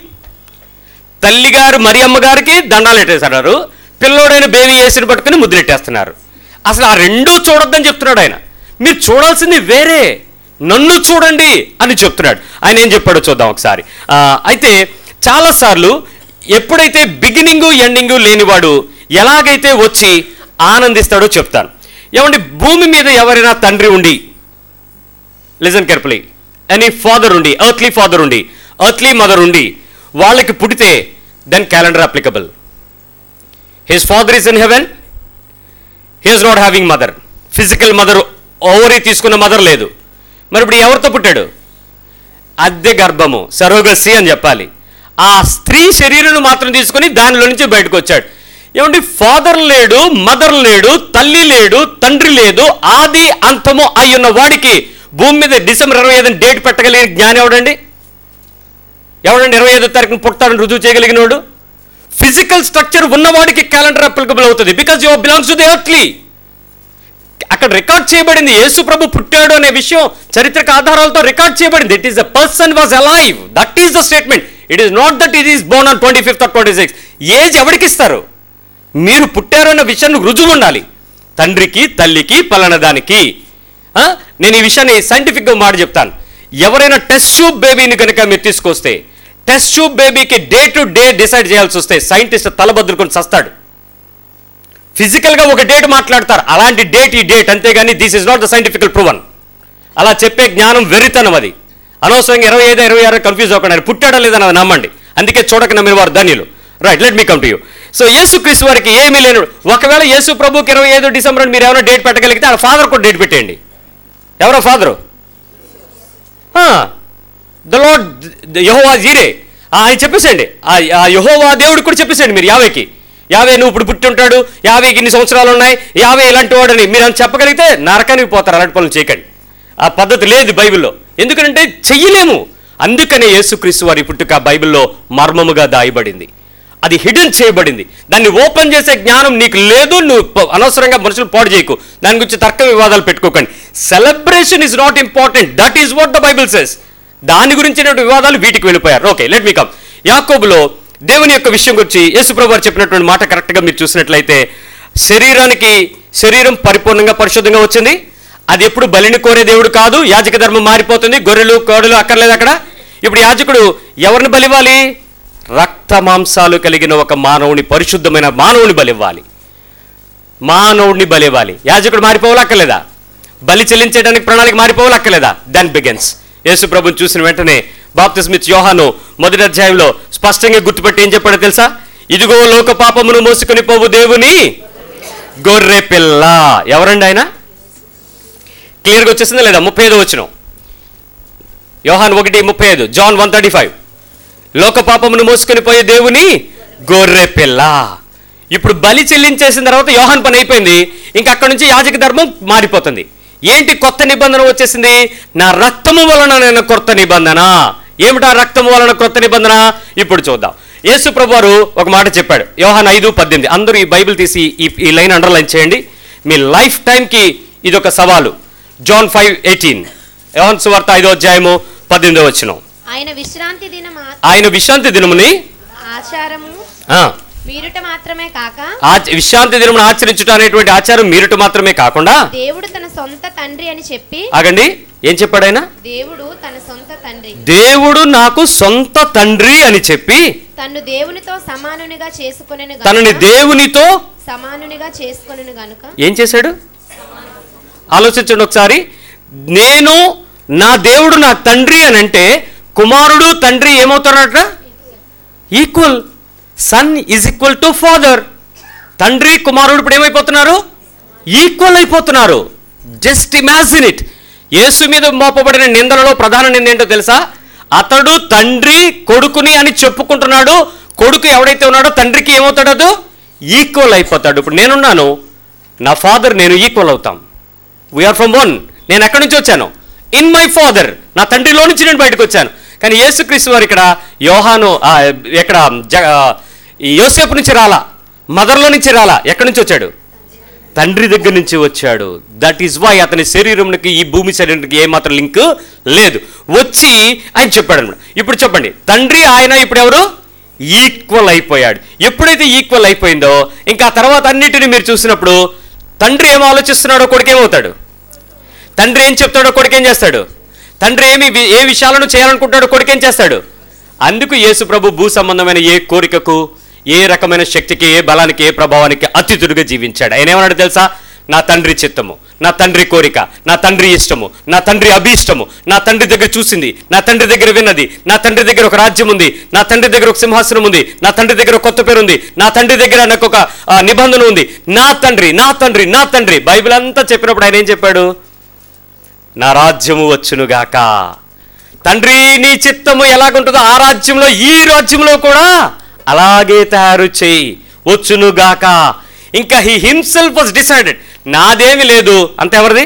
Speaker 1: తల్లిగారు మరి అమ్మగారికి దండాలు పెట్టేస్తున్నారు పిల్లోడైన బేబీ వేసిని పట్టుకుని ముద్దులెట్టేస్తున్నారు అసలు ఆ రెండూ చూడొద్దని చెప్తున్నాడు ఆయన మీరు చూడాల్సింది వేరే నన్ను చూడండి అని చెప్తున్నాడు ఆయన ఏం చెప్పాడో చూద్దాం ఒకసారి ఆ, అయితే చాలాసార్లు ఎప్పుడైతే బిగినింగు ఎండింగు లేనివాడు ఎలాగైతే వచ్చి ఆనందిస్తాడో చెప్తాను ఏమండి భూమి మీద ఎవరైనా తండ్రి ఉండి లిజన్ కేర్ఫుల్లీ ఎనీ ఫాదర్ ఉండి ఎర్త్లీ ఫాదర్ ఉండి ఎర్త్లీ మదర్ ఉండి వాళ్ళకి పుడితే then calendar applicable his father is in heaven he is not having mother physical mother ovary తీసుకున్న మదర్ లేదు మరి ఇప్పుడు ఎవరితో పుట్టాడు అద్దె గర్భము సరోగసి అని చెప్పాలి ఆ స్త్రీ శరీరం మాత్రం తీసుకుని దానిలో నుంచి బయటకు వచ్చాడు ఏమండి ఫాదర్ లేడు మదర్ లేడు తల్లి లేడు తండ్రి లేదు ఆది అంతము అయ్యున్న వాడికి భూమి మీద డిసెంబర్ ఇరవై ఐదు డేట్ పెట్టగలిగిన జ్ఞానం ఎవడండి ఎవడండి ఇరవై ఐదో తారీఖున పుడతాడని రుజువు చేయగలిగినోడు ఫిజికల్ స్ట్రక్చర్ ఉన్నవాడికి క్యాలెండర్ అప్లికబుల్ అవుతుంది because your belongs to the earthly అక్కడ రికార్డ్ చేయబడింది యేసు ప్రభు పుట్టాడు అనే విషయం చరిత్రక ఆధారాలతో రికార్డ్ చేయబడింది it is the person was alive that is the statement it is not that it is born on twenty fifth or twenty six age ఎవరికి ఇస్తారు మీరు పుట్టారన్న విషయాన్ని రుజువు ఉండాలి తండ్రికి తల్లికి పలానా దానికి ఆ? నేను ఈ విషయాన్ని సైంటిఫిక్గా మాట చెప్తాను ఎవరైనా టెస్ట్ ట్యూబ్ బేబీని కనుక మీరు తీసుకొస్తే టెస్ట్ ట్యూబ్ బేబీకి డే టు డే డిసైడ్ చేయాల్సి వస్తే సైంటిస్ట్ తలబద్దుకొని చస్తాడు ఫిజికల్గా ఒక డేట్ మాట్లాడతారు అలాంటి డేట్ ఈ డేట్ అంతేగాని this is not the scientifical proven అలా చెప్పే జ్ఞానం వెరితనం అది అనవసరంగా ఇరవై ఐదు ఇరవై ఆరు కన్ఫ్యూజ్ అవ్వకుండా ఆయన పుట్టాడా లేదని అది నమ్మండి అందుకే చూడక నమ్మిన వారు ధన్యులు right let me come to you so యేసు క్రీస్తు వారికి ఏమీ లేను ఒకవేళ యేసు ప్రభుకి ఇరవై ఐదు డిసెంబర్ అని మీరు ఏమైనా డేట్ పెట్టగలిగితే ఆ ఫాదర్ కూడా డేట్ పెట్టేయండి ఎవరో ఫాదరు ద లాడ్ యహోవా జీరే ఆ, ఆయన చెప్పేసేయండి ఆ ఆ యహోవా దేవుడికి కూడా చెప్పేసేయండి మీరు యావేకి యావే నువ్వు ఇప్పుడు పుట్టి ఉంటాడు యావేకి ఇన్ని సంవత్సరాలు ఉన్నాయి యావే ఇలాంటి వాడని మీరు అని చెప్పగలిగితే నరకానికి పోతారు అలాంటి పనులు చేయకండి ఆ పద్ధతి లేదు బైబిల్లో ఎందుకంటే చెయ్యలేము అందుకనే యేసుక్రీస్తు వారి పుట్టుక బైబిల్లో మర్మముగా దాయబడింది అది హిడెన్ చేయబడింది దాన్ని ఓపెన్ చేసే జ్ఞానం నీకు లేదు నువ్వు ప- అనవసరంగా మనుషులు పాడు చేయకు దాని గురించి తర్క వివాదాలు పెట్టుకోకండి celebration is not important that is what the Bible says దాని గురించినటువంటి వివాదాలు వీటికి వెళ్ళిపోయారు ఓకే లెట్ మీ కమ్ యాకోబులో దేవుని యొక్క విషయం గురించి యేసుప్రభు వారు చెప్పినటువంటి మాట కరెక్ట్గా మీరు చూసినట్లయితే శరీరానికి శరీరం పరిపూర్ణంగా పరిశుద్ధంగా వచ్చింది అది ఎప్పుడు బలిని కోరే దేవుడు కాదు యాజక ధర్మం మారిపోతుంది గొర్రెలు కోడలు అక్కర్లేదు అక్కడ ఇప్పుడు యాజకుడు ఎవరిని బలివ్వాలి రక్త మాంసాలు కలిగిన ఒక మానవుని పరిశుద్ధమైన మానవుని బలివ్వాలి మానవుడిని బలివ్వాలి యాజకుడు మారిపోవాలక్కర్లేదా బలి చెల్లించడానికి ప్రణాళిక మారిపోవాలక్కర్లేదా దెన్ బిగన్స్ యేసు ప్రభుని చూసిన వెంటనే బాప్తిస్మిత్ యోహాను మొదటి అధ్యాయంలో స్పష్టంగా గుర్తుపెట్టి ఏం చెప్పాడో తెలుసా ఇదిగో లోక పాపమును మోసుకొని పోవు దేవుని గొర్రె పిల్ల ఎవరండి ఆయన క్లియర్గా వచ్చేసిందా లేదా ముప్పై ఐదు వచ్చిన యోహాన్ ఒకటి ముప్పై ఐదు జాన్ వన్ థర్టీ ఫైవ్ లోక పాపమును మోసుకొని పోయే దేవుని గొర్రె పిల్ల ఇప్పుడు బలి చెల్లించేసిన తర్వాత యోహాన్ పని అయిపోయింది ఇంకా అక్కడ నుంచి యాజక ధర్మం మారిపోతుంది ఏంటి కొత్త నిబంధన వచ్చేసింది నా రక్తము వలన నేను కొత్త నిబంధన ఏమిటా రక్తము వలన కొత్త నిబంధన ఇప్పుడు చూద్దాం యేసు ప్రభు వారు ఒక మాట చెప్పాడు యోహాన్ ఐదు పద్దెనిమిది అందరూ ఈ బైబిల్ తీసి ఈ ఈ లైన్ అండర్లైన్ చేయండి మీ లైఫ్ టైంకి ఇది ఒక సవాలు జాన్ ఫైవ్ ఎయిటీన్ యోహాన్ సువార్త ఐదో అధ్యాయము పద్దెనిమిదో వచ్చినాం
Speaker 3: ఆయన విశ్రాంతి దినం ఆ-
Speaker 1: ఆయన విశ్రాంతి దినముని
Speaker 3: ఆచారము
Speaker 1: ఆ,
Speaker 3: మీరుట మాత్రమే కాక
Speaker 1: ఆచ- విశ్రాంతి దినమును ఆచరించుట అనేటువంటి ఆచారం మీరుట మాత్రమే కాకుండా
Speaker 3: దేవుడు తన సొంత తండ్రి అని చెప్పి
Speaker 1: ఆగండి ఏం చెప్పాడు ఆయన
Speaker 3: దేవుడు తన సొంత తండ్రి
Speaker 1: దేవుడు నాకు సొంత తండ్రి అని చెప్పి
Speaker 3: తన్ను దేవునితో సమానునిగా చేసుకొనెను
Speaker 1: తనని
Speaker 3: గనుక
Speaker 1: దేవునితో
Speaker 3: సమానునిగా చేసుకొనెను గనుక
Speaker 1: ఏం చేశాడు ఆలోచించండి ఒకసారి నేను నా దేవుడు నా తండ్రి అని అంటే కుమారుడు తండ్రి ఏమవుతారట equal son is equal to father తండ్రి కుమారుడు ఇప్పుడు ఏమైపోతున్నారు ఈక్వల్ అయిపోతున్నారు జస్ట్ ఇమాజిన్ ఇట్ యేసు మీద మోపబడిన నిందలలో ప్రధాన నింద ఏంటో తెలుసా అతడు తండ్రి కొడుకుని అని చెప్పుకుంటున్నాడు కొడుకు ఎవడైతే ఉన్నాడో తండ్రికి ఏమవుతాడు ఈక్వల్ అయిపోతాడు ఇప్పుడు నేనున్నాను నా ఫాదర్ నేను ఈక్వల్ అవుతాం వీఆర్ ఫ్రమ్ వన్ నేను ఎక్కడి నుంచి వచ్చాను ఇన్ మై ఫాదర్ నా తండ్రిలో నుంచి నేను బయటకు వచ్చాను కానీ యేసుక్రీస్తు వారు ఇక్కడ యోహాను ఆ, ఇక్కడ జ ఆ, ఈ యోసేపు నుంచి రాలా మదర్లో నుంచి రాలా ఎక్కడి నుంచి వచ్చాడు తండ్రి దగ్గర నుంచి వచ్చాడు దట్ ఈస్ వై అతని శరీరంకి ఈ భూమి శరీరానికి ఏమాత్రం లింక్ లేదు వచ్చి ఆయన చెప్పాడు అనమాట ఇప్పుడు చెప్పండి తండ్రి ఆయన ఇప్పుడు ఎవరు ఈక్వల్ అయిపోయాడు ఎప్పుడైతే ఈక్వల్ అయిపోయిందో ఇంకా ఆ తర్వాత అన్నిటిని మీరు చూసినప్పుడు తండ్రి ఏం ఆలోచిస్తున్నాడో కొడుకు ఏమవుతాడు తండ్రి ఏం చెప్తాడో కొడుకు ఏం చేస్తాడు తండ్రి ఏమి వి- ఏ విషయాలను చేయాలనుకుంటాడో కొడుకు ఏం చేస్తాడు అందుకు యేసు ప్రభు భూ సంబంధమైన ఏ కోరికకు ఏ రకమైన శక్తికి ఏ బలానికి ఏ ప్రభావానికి అతిథుడుగా జీవించాడు ఆయన ఏమన్నాడు తెలుసా నా తండ్రి చిత్తము నా తండ్రి కోరిక నా తండ్రి ఇష్టము నా తండ్రి అభీష్టము నా తండ్రి దగ్గర చూసింది నా తండ్రి దగ్గర విన్నది నా తండ్రి దగ్గర ఒక రాజ్యం ఉంది నా తండ్రి దగ్గర ఒక సింహాసనం ఉంది నా తండ్రి దగ్గర ఒక కొత్త పేరు ఉంది నా తండ్రి దగ్గర నాకు ఒక ఆ, నిబంధన ఉంది నా తండ్రి నా తండ్రి నా తండ్రి బైబిల్ అంతా చెప్పినప్పుడు ఆయన ఏం చెప్పాడు నా రాజ్యము వచ్చునుగాక తండ్రి నీ చిత్తము ఎలాగుంటుందో ఆ రాజ్యంలో ఈ రాజ్యంలో కూడా అలాగే తయారు చేయి వచ్చునుగాక ఇంకా హీ హిమ్సెల్ఫ్ వాజ్ డిసైడెడ్ నాదేమి లేదు అంత ఎవరిది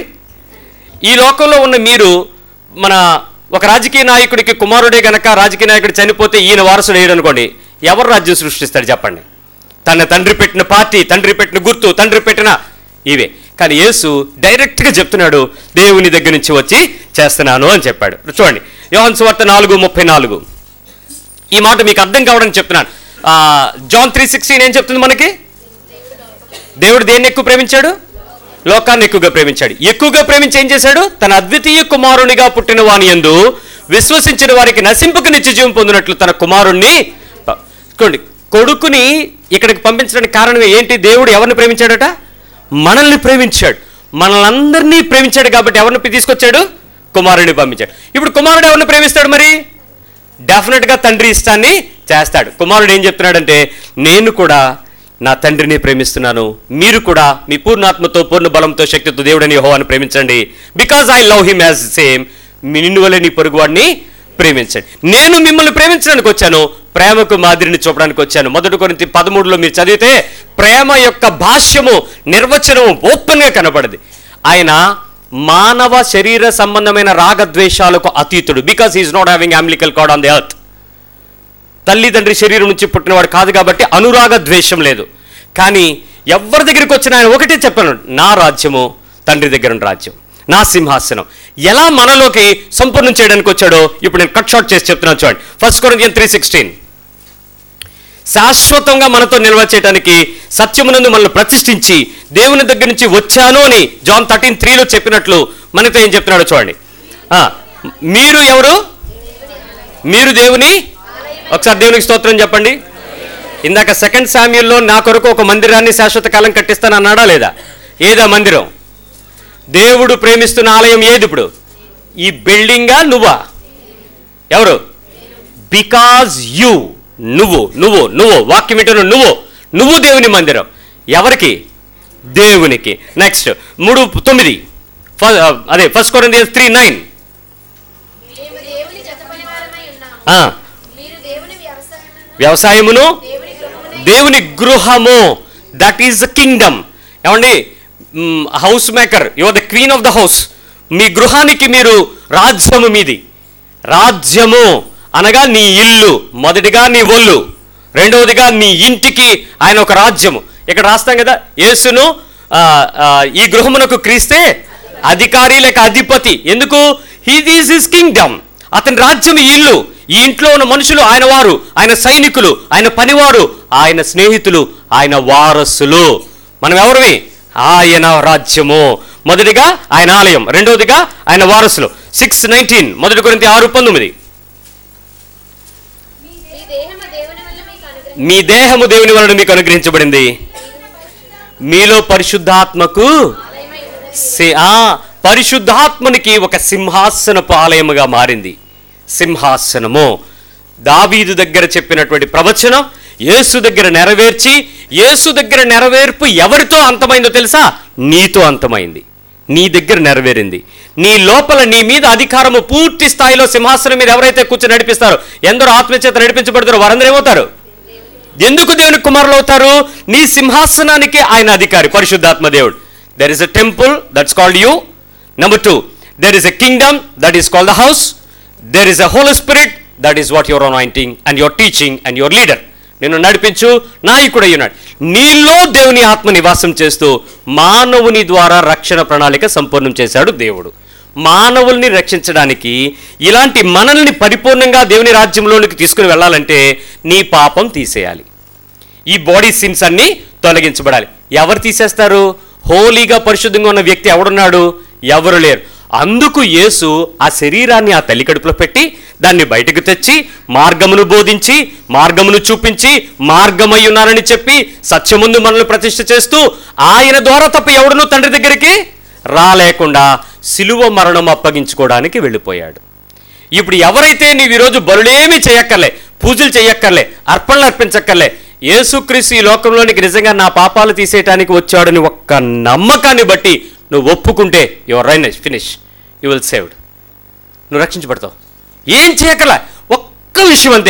Speaker 1: ఈ లోకంలో ఉన్న మీరు మన ఒక రాజకీయ నాయకుడికి కుమారుడే గనక రాజకీయ నాయకుడు చనిపోతే ఈయన వారసుడు అయ్యాడు అనుకోండి ఎవరు రాజ్యం సృష్టిస్తాడు చెప్పండి తన తండ్రి పెట్టిన పార్టీ తండ్రి పెట్టిన గుర్తు తండ్రి పెట్టిన ఇవే కానీ యేసు డైరెక్ట్గా చెప్తున్నాడు దేవుని దగ్గర నుంచి వచ్చి చేస్తున్నాను అని చెప్పాడు చూడండి యోహన్ సువార్త నాలుగు ముప్పై నాలుగు ఈ మాట మీకు అర్థం కావడానికి చెప్తున్నాను ఆ, జాన్ త్రీ సిక్స్టీన్ ఏం చెప్తుంది మనకి దేవుడు దేన్ని ఎక్కువ ప్రేమించాడు లోకాన్ని ఎక్కువగా ప్రేమించాడు ఎక్కువగా ప్రేమించి ఏం చేశాడు తన అద్వితీయ కుమారునిగా పుట్టిన వాని యందు విశ్వసించిన వారికి నశింపుకు నిత్య జీవం పొందినట్లు తన కుమారుణ్ణి ప- చూడండి కొడుకుని ఇక్కడికి పంపించడానికి కారణం ఏంటి దేవుడు ఎవరిని ప్రేమించాడట మనల్ని ప్రేమించాడు మనల్ని ప్రేమించాడు కాబట్టి ఎవరిని తీసుకొచ్చాడు కుమారుడిని పంపించాడు ఇప్పుడు కుమారుడు ఎవరిని ప్రేమిస్తాడు మరి డెఫినెట్గా తండ్రి ఇష్టాన్ని చేస్తాడు కుమారుడు ఏం చెప్తున్నాడంటే నేను కూడా నా తండ్రిని ప్రేమిస్తున్నాను మీరు కూడా మీ పూర్ణాత్మతో పూర్ణ బలంతో శక్తితో దేవుడని యెహోవాను ప్రేమించండి because I love him as same me నిన్ను వలె నీ పొరుగువాడిని ప్రేమించండి నేను మిమ్మల్ని ప్రేమించడానికి వచ్చాను ప్రేమకు మాదిరిని చూపడానికి వచ్చాను మొదటి కొరింథీ పదమూడులో మీరు చదివితే ప్రేమ యొక్క భాష్యము నిర్వచనము ఓపెన్గా కనబడది ఆయన మానవ శరీర సంబంధమైన రాగద్వేషాలకు అతీతుడు because is not having umbilical cord on the earth తల్లిదండ్రి శరీరం నుంచి పుట్టినవాడు కాదు కాబట్టి అనురాగ ద్వేషం లేదు కానీ ఎవరి దగ్గరికి వచ్చిన ఆయన ఒకటే చెప్పాను నా రాజ్యము తండ్రి దగ్గర ఉన్న రాజ్యం నా సింహాసనం ఎలా మనలోకి సంపూర్ణం చేయడానికి వచ్చాడో ఇప్పుడు నేను కట్ షార్ట్ చేసి చెప్తున్నాను చూడండి ఫస్ట్ కొరింథియన్ త్రీ సిక్స్టీన్ శాశ్వతంగా మనతో నిల్వ చేయడానికి సత్యమునందు మనల్ని ప్రతిష్ఠించి దేవుని దగ్గర నుంచి వచ్చాను అని జాన్ థర్టీన్ త్రీలో చెప్పినట్లు మనతో ఏం చెప్తున్నాడో చూడండి ఆ, మీరు ఎవరు మీరు దేవుని ఒకసారి దేవునికి స్తోత్రం చెప్పండి ఇందాక సెకండ్ సామ్యుల్లో నా కొరకు ఒక మందిరాన్ని శాశ్వత కాలం కట్టిస్తాను అన్నాడా లేదా ఏదా మందిరం దేవుడు ప్రేమిస్తున్న ఆలయం ఏది ఇప్పుడు ఈ బిల్డింగా నువ్వా ఎవరు బికాజ్ యు నువ్వు నువ్వు నువ్వు వాక్యం ఏంటో నువ్వు నువ్వు దేవుని మందిరం ఎవరికి దేవునికి నెక్స్ట్ మూడు తొమ్మిది ఫ- అదే ఫస్ట్ కొరింథియన్స్ త్రీ నైన్
Speaker 2: మేము దేవుని జతపని వారమై ఉన్నాము మీరు దేవుని వ్యవసాయమును
Speaker 1: వ్యవసాయమును
Speaker 2: దేవుని గృహమును
Speaker 1: దేవుని గృహము దట్ ఈస్ ద కింగ్డమ్ ఏమండి house maker you're the queen of the house మీ గృహానికి మీరు రాజ్యము మీది రాజ్యము అనగా నీ ఇల్లు మొదటిగా నీ ఒళ్ళు రెండవదిగా నీ ఇంటికి ఆయన ఒక రాజ్యము ఇక్కడ రాస్తాం కదా యేసును ఆ, ఆ, ఈ గృహమునకు క్రీస్తే అధికారి లేక అధిపతి ఎందుకు హీ దీస్ హిస్ కింగ్డమ్ అతని రాజ్యం ఈ ఇల్లు ఈ ఇంట్లో ఉన్న మనుషులు ఆయన వారు ఆయన సైనికులు ఆయన పనివారు ఆయన స్నేహితులు ఆయన వారసులు మనం ఎవరివి ఆయన రాజ్యము మొదటిగా ఆయన ఆలయం రెండవదిగా ఆయన వారసులు సిక్స్ నైన్టీన్ మొదటి గురించి ఆరు పంతొమ్మిది
Speaker 2: మీ దేహము దేవుని వల్ల మీకు అనుగ్రహం
Speaker 1: మీ దేహము దేవుని వలన మీకు అనుగ్రహించబడింది మీలో పరిశుద్ధాత్మకు
Speaker 2: ఆలయమై ఉన్నది
Speaker 1: సి- ఆ, పరిశుద్ధాత్మనికి ఒక సింహాసనపు ఆలయముగా మారింది సింహాసనము దావీదు దగ్గర చెప్పినటువంటి ప్రవచనం యేసు దగ్గర నెరవేర్చి యేసు దగ్గర నెరవేర్పు ఎవరితో అంతమైందో తెలుసా నీతో అంతమైంది నీ దగ్గర నెరవేరింది నీ లోపల నీ మీద అధికారము పూర్తి స్థాయిలో సింహాసనం మీద ఎవరైతే కూర్చొని నడిపిస్తారో ఎందరో ఆత్మచేత నడిపించబడతారో వారందరూ ఏమవుతారు ఎందుకు దేవుని కుమారులు అవుతారు నీ సింహాసనానికి ఆయన అధికారి పరిశుద్ధాత్మ దేవుడు there is a temple that's called you number two there is a kingdom that is called the house there is a holy spirit that is what your anointing and your teaching and your leader నిన్ను నడిపించు నాయకుడు అయ్యున్నాడు నీలో దేవుని ఆత్మ నివాసం చేస్తూ మానవుని ద్వారా రక్షణ ప్రణాళిక సంపూర్ణం చేశాడు దేవుడు మానవుల్ని రక్షించడానికి ఇలాంటి మనల్ని పరిపూర్ణంగా దేవుని రాజ్యంలోనికి తీసుకుని వెళ్ళాలంటే నీ పాపం తీసేయాలి ఈ బాడీ సిన్స్ అన్ని తొలగించబడాలి ఎవరు తీసేస్తారు హోలీగా పరిశుద్ధంగా ఉన్న వ్యక్తి ఎవడున్నాడు ఎవరు లేరు అందుకు యేసు ఆ శరీరాన్ని ఆ తల్లి కడుపులో పెట్టి దాన్ని బయటకు తెచ్చి మార్గమును బోధించి మార్గమును చూపించి మార్గమై ఉన్నారని చెప్పి సత్యముందు మనల్ని ప్రతిష్ఠ చేస్తూ ఆయన ద్వారా తప్ప ఎవడును తండ్రి దగ్గరికి రాలేకుండా సిలువ మరణం అప్పగించుకోవడానికి వెళ్ళిపోయాడు ఇప్పుడు ఎవరైతే నీవు ఈరోజు బరులేమీ చేయక్కర్లే పూజలు చేయక్కర్లే అర్పణలు అర్పించక్కర్లే యేసుక్రీస్తు ఈ లోకంలోనికి నిజంగా నా పాపాలు తీసేయటానికి వచ్చాడని ఒక్క నమ్మకాన్ని బట్టి నువ్వు ఒప్పుకుంటే your reign finish you will saved నువ్వు రక్షించబడతావు ఏం చేయక్కర్లే ఒక్క విషయం అంతే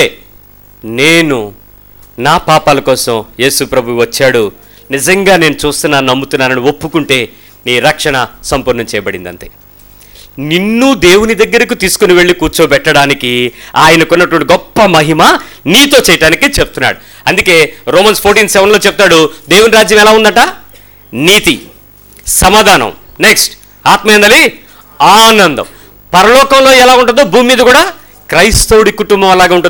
Speaker 1: నేను నా పాపాల కోసం యేసు ప్రభు వచ్చాడు నిజంగా నేను చూస్తున్నాను నమ్ముతున్నానని ఒప్పుకుంటే నీ రక్షణ సంపూర్ణం చేయబడింది అంతే నిన్ను దేవుని దగ్గరకు తీసుకుని వెళ్ళి కూర్చోబెట్టడానికి ఆయనకున్నటువంటి గొప్ప మహిమ నీతో చేయటానికి చెప్తున్నాడు అందుకే రోమన్స్ ఫోర్టీన్ సెవెన్లో చెప్తాడు దేవుని రాజ్యం ఎలా ఉందట నీతి సమాధానం నెక్స్ట్ ఆత్మీయందలి ఆనందం పరలోకంలో ఎలా ఉంటుందో భూమి మీద కూడా క్రైస్తవుడి కుటుంబం అలాగా ఉంటుంది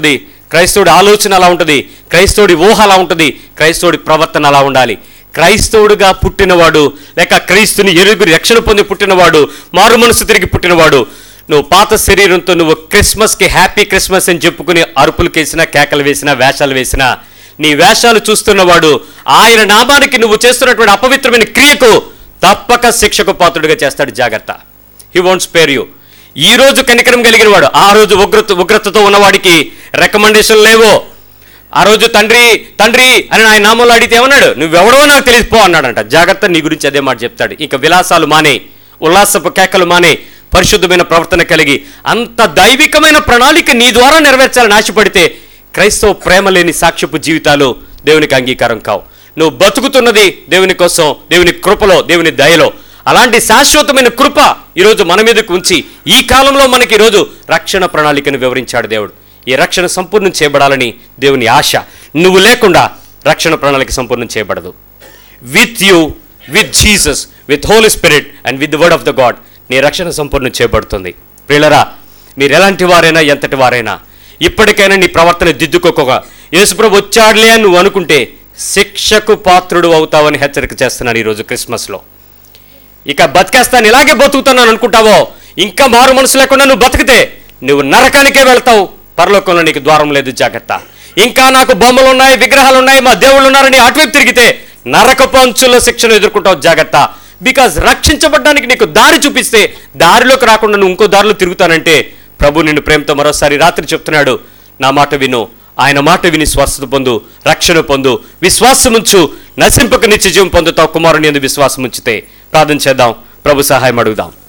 Speaker 1: క్రైస్తవుడి ఆలోచన అలా ఉంటుంది క్రైస్తవుడి ఊహ అలా ఉంటుంది క్రైస్తవుడి ప్రవర్తన అలా ఉండాలి క్రైస్తవుడిగా పుట్టినవాడు లేక క్రీస్తుని ఎరుగు రక్షణ పొంది పుట్టినవాడు మారు మనసు తిరిగి పుట్టినవాడు నువ్వు పాత శరీరంతో నువ్వు క్రిస్మస్కి హ్యాపీ క్రిస్మస్ అని చెప్పుకుని అరుపులు వేసినా కేకలు వేసినా వేషాలు వేసినా నీ వేషాలు చూస్తున్నవాడు ఆయన నామానికి నువ్వు చేస్తున్నటువంటి అపవిత్రమైన క్రియకు తప్పక శిక్షకు పాత్రుడిగా చేస్తాడు జాగ్రత్త హీ వోంట్ స్పేర్ యూ ఈ రోజు కనికరం కలిగిన వాడు ఆ రోజు ఉగ్రత ఉగ్రతతో ఉన్నవాడికి రికమెండేషన్ లేవో ఆ రోజు తండ్రి తండ్రి అని ఆయన నామంలో అడిగితే ఏమన్నాడు నువ్వెవడో నాకు తెలిసిపో అన్నాడంట జాగ్రత్త నీ గురించి అదే మాట చెప్తాడు ఇక విలాసాలు మానే ఉల్లాసపు కేకలు మానే పరిశుద్ధమైన ప్రవర్తన కలిగి అంత దైవికమైన ప్రణాళిక నీ ద్వారా నెరవేర్చాలని ఆశపడితే క్రైస్తవ ప్రేమ లేని సాక్ష్యపు జీవితాలు దేవునికి అంగీకారం కావు నువ్వు బతుకుతున్నది దేవుని కోసం దేవుని కృపలో దేవుని దయలో అలాంటి శాశ్వతమైన కృప ఈరోజు మన మీదకు ఉంచి ఈ కాలంలో మనకి ఈరోజు రక్షణ ప్రణాళికను వివరించాడు దేవుడు ఈ రక్షణ సంపూర్ణం చేయబడాలని దేవుని ఆశ నువ్వు లేకుండా రక్షణ ప్రణాళిక సంపూర్ణం చేయబడదు with you with Jesus with holy spirit and with word of the God నీ రక్షణ సంపూర్ణం చేయబడుతుంది ప్రియులరా మీరు ఎలాంటి వారైనా ఎంతటి వారైనా ఇప్పటికైనా నీ ప్రవర్తన దిద్దుకోక యేసుప్రభు వచ్చాడులే అని నువ్వు అనుకుంటే శిక్షకు పాత్రుడు అవుతావని హెచ్చరిక చేస్తున్నాను ఈరోజు క్రిస్మస్లో ఇక బతికేస్తాను ఇలాగే బతుకుతున్నాను అనుకుంటావో ఇంకా మారు మనసు లేకుండా నువ్వు బతికితే నువ్వు నరకానికే వెళ్తావు పరలోకంలో నీకు ద్వారం లేదు జాగ్రత్త ఇంకా నాకు బొమ్మలు ఉన్నాయి విగ్రహాలు ఉన్నాయి మా దేవుళ్ళు ఉన్నారని అటువైపు తిరిగితే నరకపు అంచుల్లో శిక్షను ఎదుర్కొంటావు జాగ్రత్త బికాజ్ రక్షించబడ్డానికి నీకు దారి చూపిస్తే దారిలోకి రాకుండా నువ్వు ఇంకో దారిలో తిరుగుతానంటే ప్రభు నిన్ను ప్రేమతో మరోసారి రాత్రి చెప్తున్నాడు నా మాట విను ఆయన మాట విని స్వస్థత పొందు రక్షణ పొందు విశ్వాసముంచు నశింపక నిత్య జీవం పొందుతావు కుమారుని ఎందు విశ్వాసం ఉంచితే ప్రార్థన చేద్దాం ప్రభు సహాయం అడుగుదాం